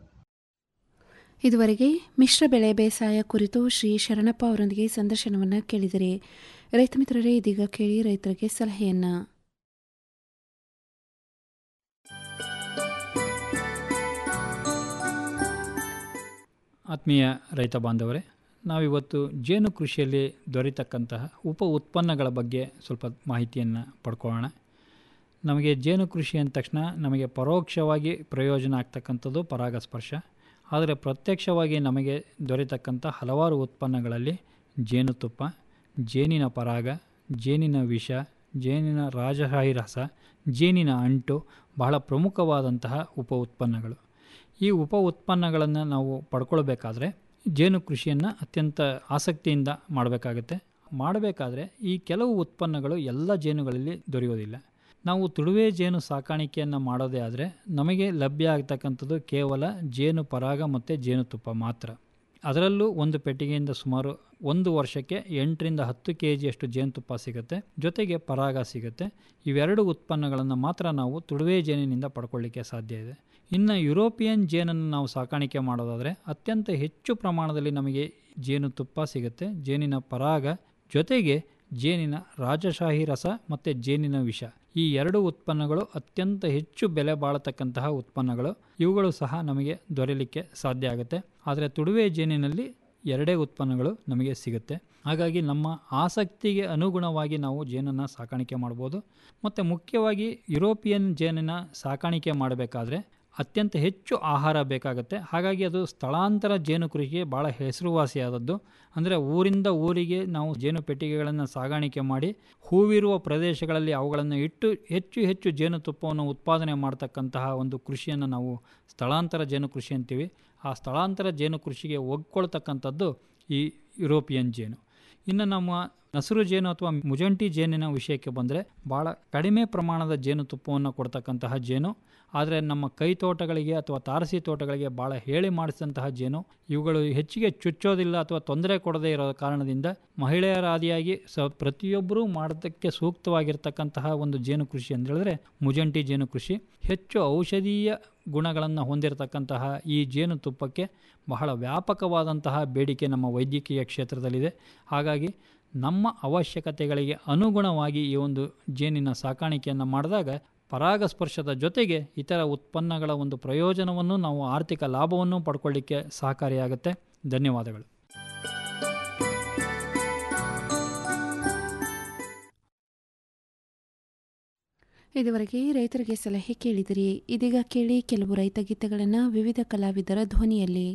ಇದುವರೆಗೆ ಮಿಶ್ರ ಬೆಳೆ ಬೇಸಾಯ ಕುರಿತು ಶ್ರೀ ಶರಣಪ್ಪ ಅವರೊಂದಿಗೆ ಸಂದರ್ಶನವನ್ನು ಕೇಳಿದರೆ ರೈತ ಮಿತ್ರರೇ ಇದೀಗ ಕೇಳಿ ರೈತರಿಗೆ ಸಲಹೆಯನ್ನ ಆತ್ಮೀಯ ರೈತ ಬಾಂಧವರೇ ನಾವಿವತ್ತು ಜೇನು ಕೃಷಿಯಲ್ಲಿ ದೊರೆತಕ್ಕಂತಹ ಉಪ ಉತ್ಪನ್ನಗಳ ಬಗ್ಗೆ ಸ್ವಲ್ಪ ಮಾಹಿತಿಯನ್ನು ಪಡ್ಕೊಳ್ಳೋಣ ನಮಗೆ ಜೇನು ಕೃಷಿ ಅಂದ ತಕ್ಷಣ ನಮಗೆ ಪರೋಕ್ಷವಾಗಿ ಪ್ರಯೋಜನ ಆಗ್ತಕ್ಕಂಥದ್ದು ಪರಾಗಸ್ಪರ್ಶ ಆದರೆ ಪ್ರತ್ಯಕ್ಷವಾಗಿ ನಮಗೆ ದೊರೆತಕ್ಕಂಥ ಹಲವಾರು ಉತ್ಪನ್ನಗಳಲ್ಲಿ ಜೇನುತುಪ್ಪ ಜೇನಿನ ಪರಾಗ ಜೇನಿನ ವಿಷ ಜೇನಿನ ರಾಜಶಾಹಿ ರಸ ಜೇನಿನ ಅಂಟು ಬಹಳ ಪ್ರಮುಖವಾದಂತಹ ಉಪ ಉತ್ಪನ್ನಗಳು ಈ ಉಪ ಉತ್ಪನ್ನಗಳನ್ನು ನಾವು ಪಡ್ಕೊಳ್ಬೇಕಾದ್ರೆ ಜೇನು ಕೃಷಿಯನ್ನು ಅತ್ಯಂತ ಆಸಕ್ತಿಯಿಂದ ಮಾಡಬೇಕಾಗುತ್ತೆ ಮಾಡಬೇಕಾದ್ರೆ ಈ ಕೆಲವು ಉತ್ಪನ್ನಗಳು ಎಲ್ಲ ಜೇನುಗಳಲ್ಲಿ ದೊರೆಯೋದಿಲ್ಲ ನಾವು ತುಳುವೆ ಜೇನು ಸಾಕಾಣಿಕೆಯನ್ನು ಮಾಡೋದೇ ಆದರೆ ನಮಗೆ ಲಭ್ಯ ಆಗ್ತಕ್ಕಂಥದ್ದು ಕೇವಲ ಜೇನು ಪರಾಗ ಮತ್ತು ಜೇನುತುಪ್ಪ ಮಾತ್ರ ಅದರಲ್ಲೂ ಒಂದು ಪೆಟ್ಟಿಗೆಯಿಂದ ಸುಮಾರು ಒಂದು ವರ್ಷಕ್ಕೆ ಎಂಟರಿಂದ ಹತ್ತು ಕೆ ಜಿಯಷ್ಟು ಜೇನುತುಪ್ಪ ಸಿಗುತ್ತೆ ಜೊತೆಗೆ ಪರಾಗ ಸಿಗುತ್ತೆ ಇವೆರಡು ಉತ್ಪನ್ನಗಳನ್ನು ಮಾತ್ರ ನಾವು ತುಳುವೆ ಜೇನಿನಿಂದ ಪಡ್ಕೊಳ್ಳಿಕ್ಕೆ ಸಾಧ್ಯ ಇದೆ ಇನ್ನು ಯುರೋಪಿಯನ್ ಜೇನನ್ನು ನಾವು ಸಾಕಾಣಿಕೆ ಮಾಡೋದಾದರೆ ಅತ್ಯಂತ ಹೆಚ್ಚು ಪ್ರಮಾಣದಲ್ಲಿ ನಮಗೆ ಜೇನುತುಪ್ಪ ಸಿಗುತ್ತೆ ಜೇನಿನ ಪರಾಗ ಜೊತೆಗೆ ಜೇನಿನ ರಾಜಶಾಹಿ ರಸ ಮತ್ತು ಜೇನಿನ ವಿಷ ಈ ಎರಡು ಉತ್ಪನ್ನಗಳು ಅತ್ಯಂತ ಹೆಚ್ಚು ಬೆಲೆ ಬಾಳತಕ್ಕಂತಹ ಉತ್ಪನ್ನಗಳು ಇವುಗಳು ಸಹ ನಮಗೆ ದೊರೆಯಲಿಕ್ಕೆ ಸಾಧ್ಯ ಆಗುತ್ತೆ ಆದರೆ ತುಡುವೆ ಜೇನಿನಲ್ಲಿ ಎರಡೇ ಉತ್ಪನ್ನಗಳು ನಮಗೆ ಸಿಗುತ್ತೆ ಹಾಗಾಗಿ ನಮ್ಮ ಆಸಕ್ತಿಗೆ ಅನುಗುಣವಾಗಿ ನಾವು ಜೇನನ್ನು ಸಾಕಾಣಿಕೆ ಮಾಡ್ಬೋದು ಮತ್ತು ಮುಖ್ಯವಾಗಿ ಯುರೋಪಿಯನ್ ಜೇನಿನ ಸಾಕಾಣಿಕೆ ಮಾಡಬೇಕಾದ್ರೆ ಅತ್ಯಂತ ಹೆಚ್ಚು ಆಹಾರ ಬೇಕಾಗುತ್ತೆ ಹಾಗಾಗಿ ಅದು ಸ್ಥಳಾಂತರ ಜೇನು ಕೃಷಿಗೆ ಭಾಳ ಹೆಸರುವಾಸಿಯಾದದ್ದು ಅಂದರೆ ಊರಿಂದ ಊರಿಗೆ ನಾವು ಜೇನು ಪೆಟ್ಟಿಗೆಗಳನ್ನು ಸಾಗಾಣಿಕೆ ಮಾಡಿ ಹೂವಿರುವ ಪ್ರದೇಶಗಳಲ್ಲಿ ಅವುಗಳನ್ನು ಇಟ್ಟು ಹೆಚ್ಚು ಹೆಚ್ಚು ಜೇನುತುಪ್ಪವನ್ನು ಉತ್ಪಾದನೆ ಮಾಡ್ತಕ್ಕಂತಹ ಒಂದು ಕೃಷಿಯನ್ನು ನಾವು ಸ್ಥಳಾಂತರ ಜೇನು ಕೃಷಿ ಅಂತೀವಿ ಆ ಸ್ಥಳಾಂತರ ಜೇನು ಕೃಷಿಗೆ ಒಗ್ಕೊಳ್ತಕ್ಕಂಥದ್ದು ಈ ಯುರೋಪಿಯನ್ ಜೇನು ಇನ್ನು ನಮ್ಮ ನಸರು ಜೇನು ಅಥವಾ ಮುಜಂಟಿ ಜೇನಿನ ವಿಷಯಕ್ಕೆ ಬಂದರೆ ಭಾಳ ಕಡಿಮೆ ಪ್ರಮಾಣದ ಜೇನುತುಪ್ಪವನ್ನು ಕೊಡ್ತಕ್ಕಂತಹ ಜೇನು ಆದರೆ ನಮ್ಮ ಕೈ ತೋಟಗಳಿಗೆ ಅಥವಾ ತಾರಸಿ ತೋಟಗಳಿಗೆ ಭಾಳ ಹೇಳಿ ಮಾಡಿಸಿದಂತಹ ಜೇನು ಇವುಗಳು ಹೆಚ್ಚಿಗೆ ಚುಚ್ಚೋದಿಲ್ಲ ಅಥವಾ ತೊಂದರೆ ಕೊಡದೇ ಇರೋ ಕಾರಣದಿಂದ ಮಹಿಳೆಯರಾದಿಯಾಗಿ ಸ ಪ್ರತಿಯೊಬ್ಬರೂ ಮಾಡೋದಕ್ಕೆ ಸೂಕ್ತವಾಗಿರ್ತಕ್ಕಂತಹ ಒಂದು ಜೇನು ಕೃಷಿ ಅಂತ ಹೇಳಿದ್ರೆ ಮುಜಂಟಿ ಜೇನು ಕೃಷಿ ಹೆಚ್ಚು ಔಷಧೀಯ ಗುಣಗಳನ್ನು ಹೊಂದಿರತಕ್ಕಂತಹ ಈ ಜೇನುತುಪ್ಪಕ್ಕೆ ಬಹಳ ವ್ಯಾಪಕವಾದಂತಹ ಬೇಡಿಕೆ ನಮ್ಮ ವೈದ್ಯಕೀಯ ಕ್ಷೇತ್ರದಲ್ಲಿದೆ ಹಾಗಾಗಿ ನಮ್ಮ ಅವಶ್ಯಕತೆಗಳಿಗೆ ಅನುಗುಣವಾಗಿ ಈ ಒಂದು ಜೇನಿನ ಸಾಕಾಣಿಕೆಯನ್ನು ಮಾಡಿದಾಗ ಪರಾಗಸ್ಪರ್ಶದ ಜೊತೆಗೆ ಇತರ ಉತ್ಪನ್ನಗಳ ಒಂದು ಪ್ರಯೋಜನವನ್ನು ನಾವು ಆರ್ಥಿಕ ಲಾಭವನ್ನು ಪಡ್ಕೊಳ್ಳಿಕ್ಕೆ ಸಹಕಾರಿಯಾಗುತ್ತೆ ಧನ್ಯವಾದಗಳು ಇದುವರೆಗೆ ರೈತರಿಗೆ ಸಲಹೆ ಕೇಳಿದಿರಿ ಇದೀಗ ಕೇಳಿ ಕೆಲವು ರೈತ ಗೀತೆಗಳನ್ನು ವಿವಿಧ ಕಲಾವಿದರ ಧ್ವನಿಯಲ್ಲಿ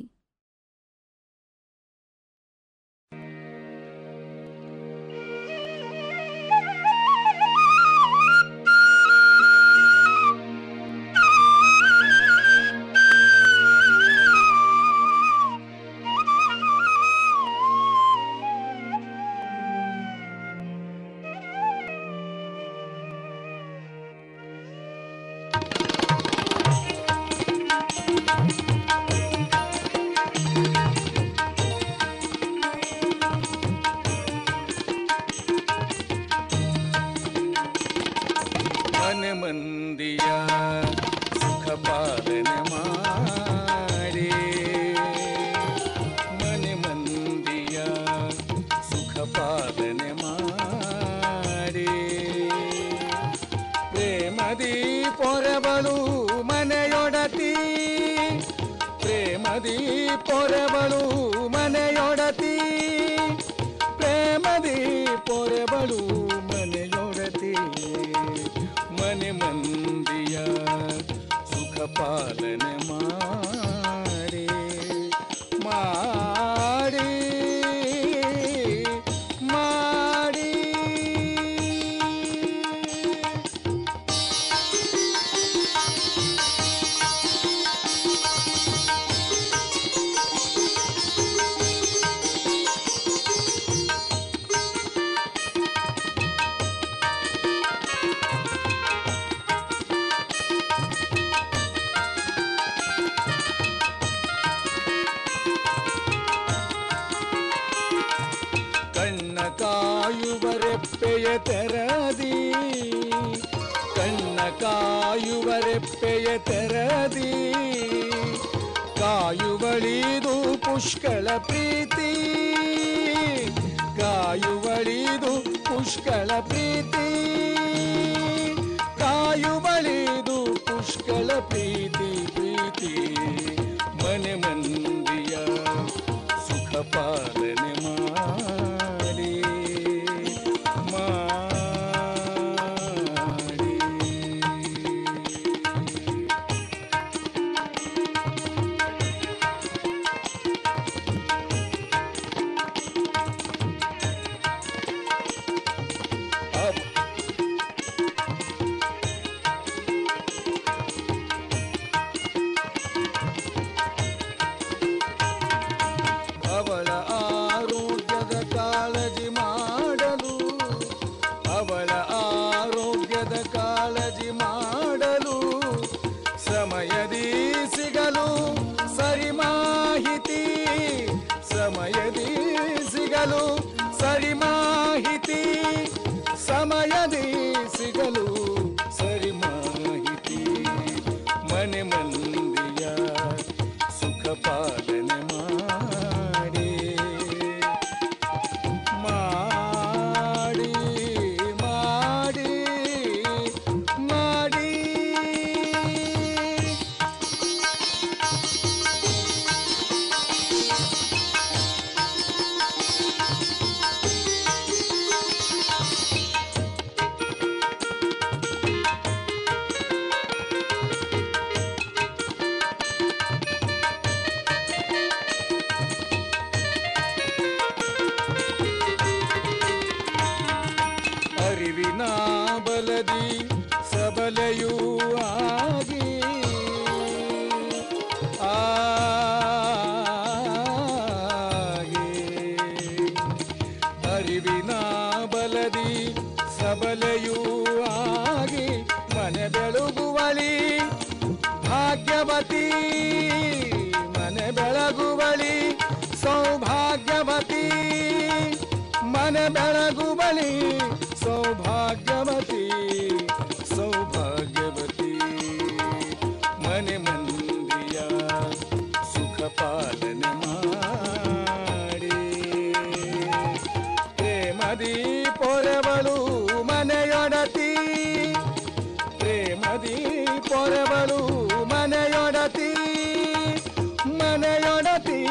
ಮನೆ ಮಂದಿಯ ಸುಖ ಪಾಲನೆ ಮಾಡಿ ಮನೆ ಮಂದಿಯ ಸುಖ ಪಾಲನೆ ಮಾಡಿ ಪ್ರೇಮದಿ ಪೊರೆಬಳು ಮನೆಯೊಡತಿ ಪ್ರೇಮದಿ ಪೊರೆಬಳು ಮನೆಯೊಡತಿ ಪ್ರೇಮದಿ ಪೊರೆಬಳು ಮನೆಯೊಡತಿ ಮನೆ ಮಂದಿಯ ಸುಖ ಪಾಲನೆ ಮಾಡಿ ಮಾಡಿ ಮಾಡಿ ಕಣ್ಣ ಕಾಯುವರೆಪ್ಪೆಯ ತೆರದಿ ಕಣ್ಣ ಕಾಯುವರೆಪ್ಪೆಯ ತೆರದಿ ಕಾಯುವಳಿದು ಪುಷ್ಕಳ ಪ್ರೀತಿ ಕಾಯುವಳಿದು ಪುಷ್ಕಳ ಪ್ರೀತಿ ಕಾಯುವಳಿದು ಪುಷ್ಕಳ ಪ್ರೀತಿ ಪ್ರೀತಿ ಮನೆ ಮಂದಿಯ ಸುಖ ಪಾಲನೆ ಮಾಡಿ ಮಾಡಿ ಅವ್- ಅವಳ ಆರೋಗ್ಯದ ಕಾಳಜಿ ಮಾಡಲು ಅವಳ ಆರೋಗ್ಯದ ಕಾಳಜಿ ಮಾಡಲು ಸಮಯದಿ ಸಿಗಲು ಸರಿ ಮಾಹಿತಿ ಸಮಯದಿ ಸಿಗಲು ಸರಿ ಮಾಹಿತಿ ಸಮಯದಿ ಸಿಗಲು ಸರಿ ಮಾಹಿತಿ ಮನೆ ಮಂದಿಯ ಸುಖ ಪಾಲನೆ ಮಾಡಿ ಮಾಡಿ ಮಾಡಿ ಮಾಡಿ ಬಲದಿ ಸಬಲೆಯೂ ಆಗಿ ಆಗಿ ಅರಿವಿನ ಬಲದಿ ಸಬಲೆಯೂ ಆಗಿ ಮನೆ ಬೆಳಗುವಳಿ ಭಾಗ್ಯವತಿ ಮನೆ ಬೆಳಗುವಳಿ ಸೌಭಾಗ್ಯವತಿ ಮನೆ ಬೆಳಗುವಳಿ ಸೌಭಾಗ್ಯವತಿ ಸೌಭಾಗ್ಯವತಿ ಮನೆ ಮಂದಿಯ ಸುಖ ಪಾಲನೆ ಮಾಡಿ ಪ್ರೇಮದಿ ಪೊರೆವಳು ಮನೆಯೊಡತಿ ಪ್ರೇಮದಿ ಪೊರೆವಳು ಮನೆಯೊಡತಿ ಮನೆಯೊಡತಿ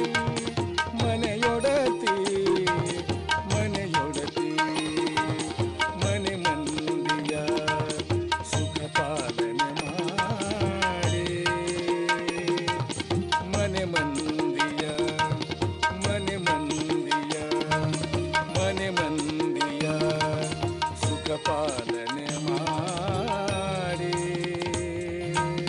ಮನೆಯೊಡತಿ ಮನೆಯೊಡತಿ ಮನೆ ಮಂದಿಯ ಸುಖ ಪಾಲನೆ ಮಾಡಿ ಮನೆ ಮಂದಿಯ ಮನೆ ಮಂದಿಯ ಮನೆ ಮಂದಿಯ ಸುಖ ಪಾಲನೆ ಮಾಡಿ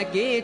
ಒನಕೆ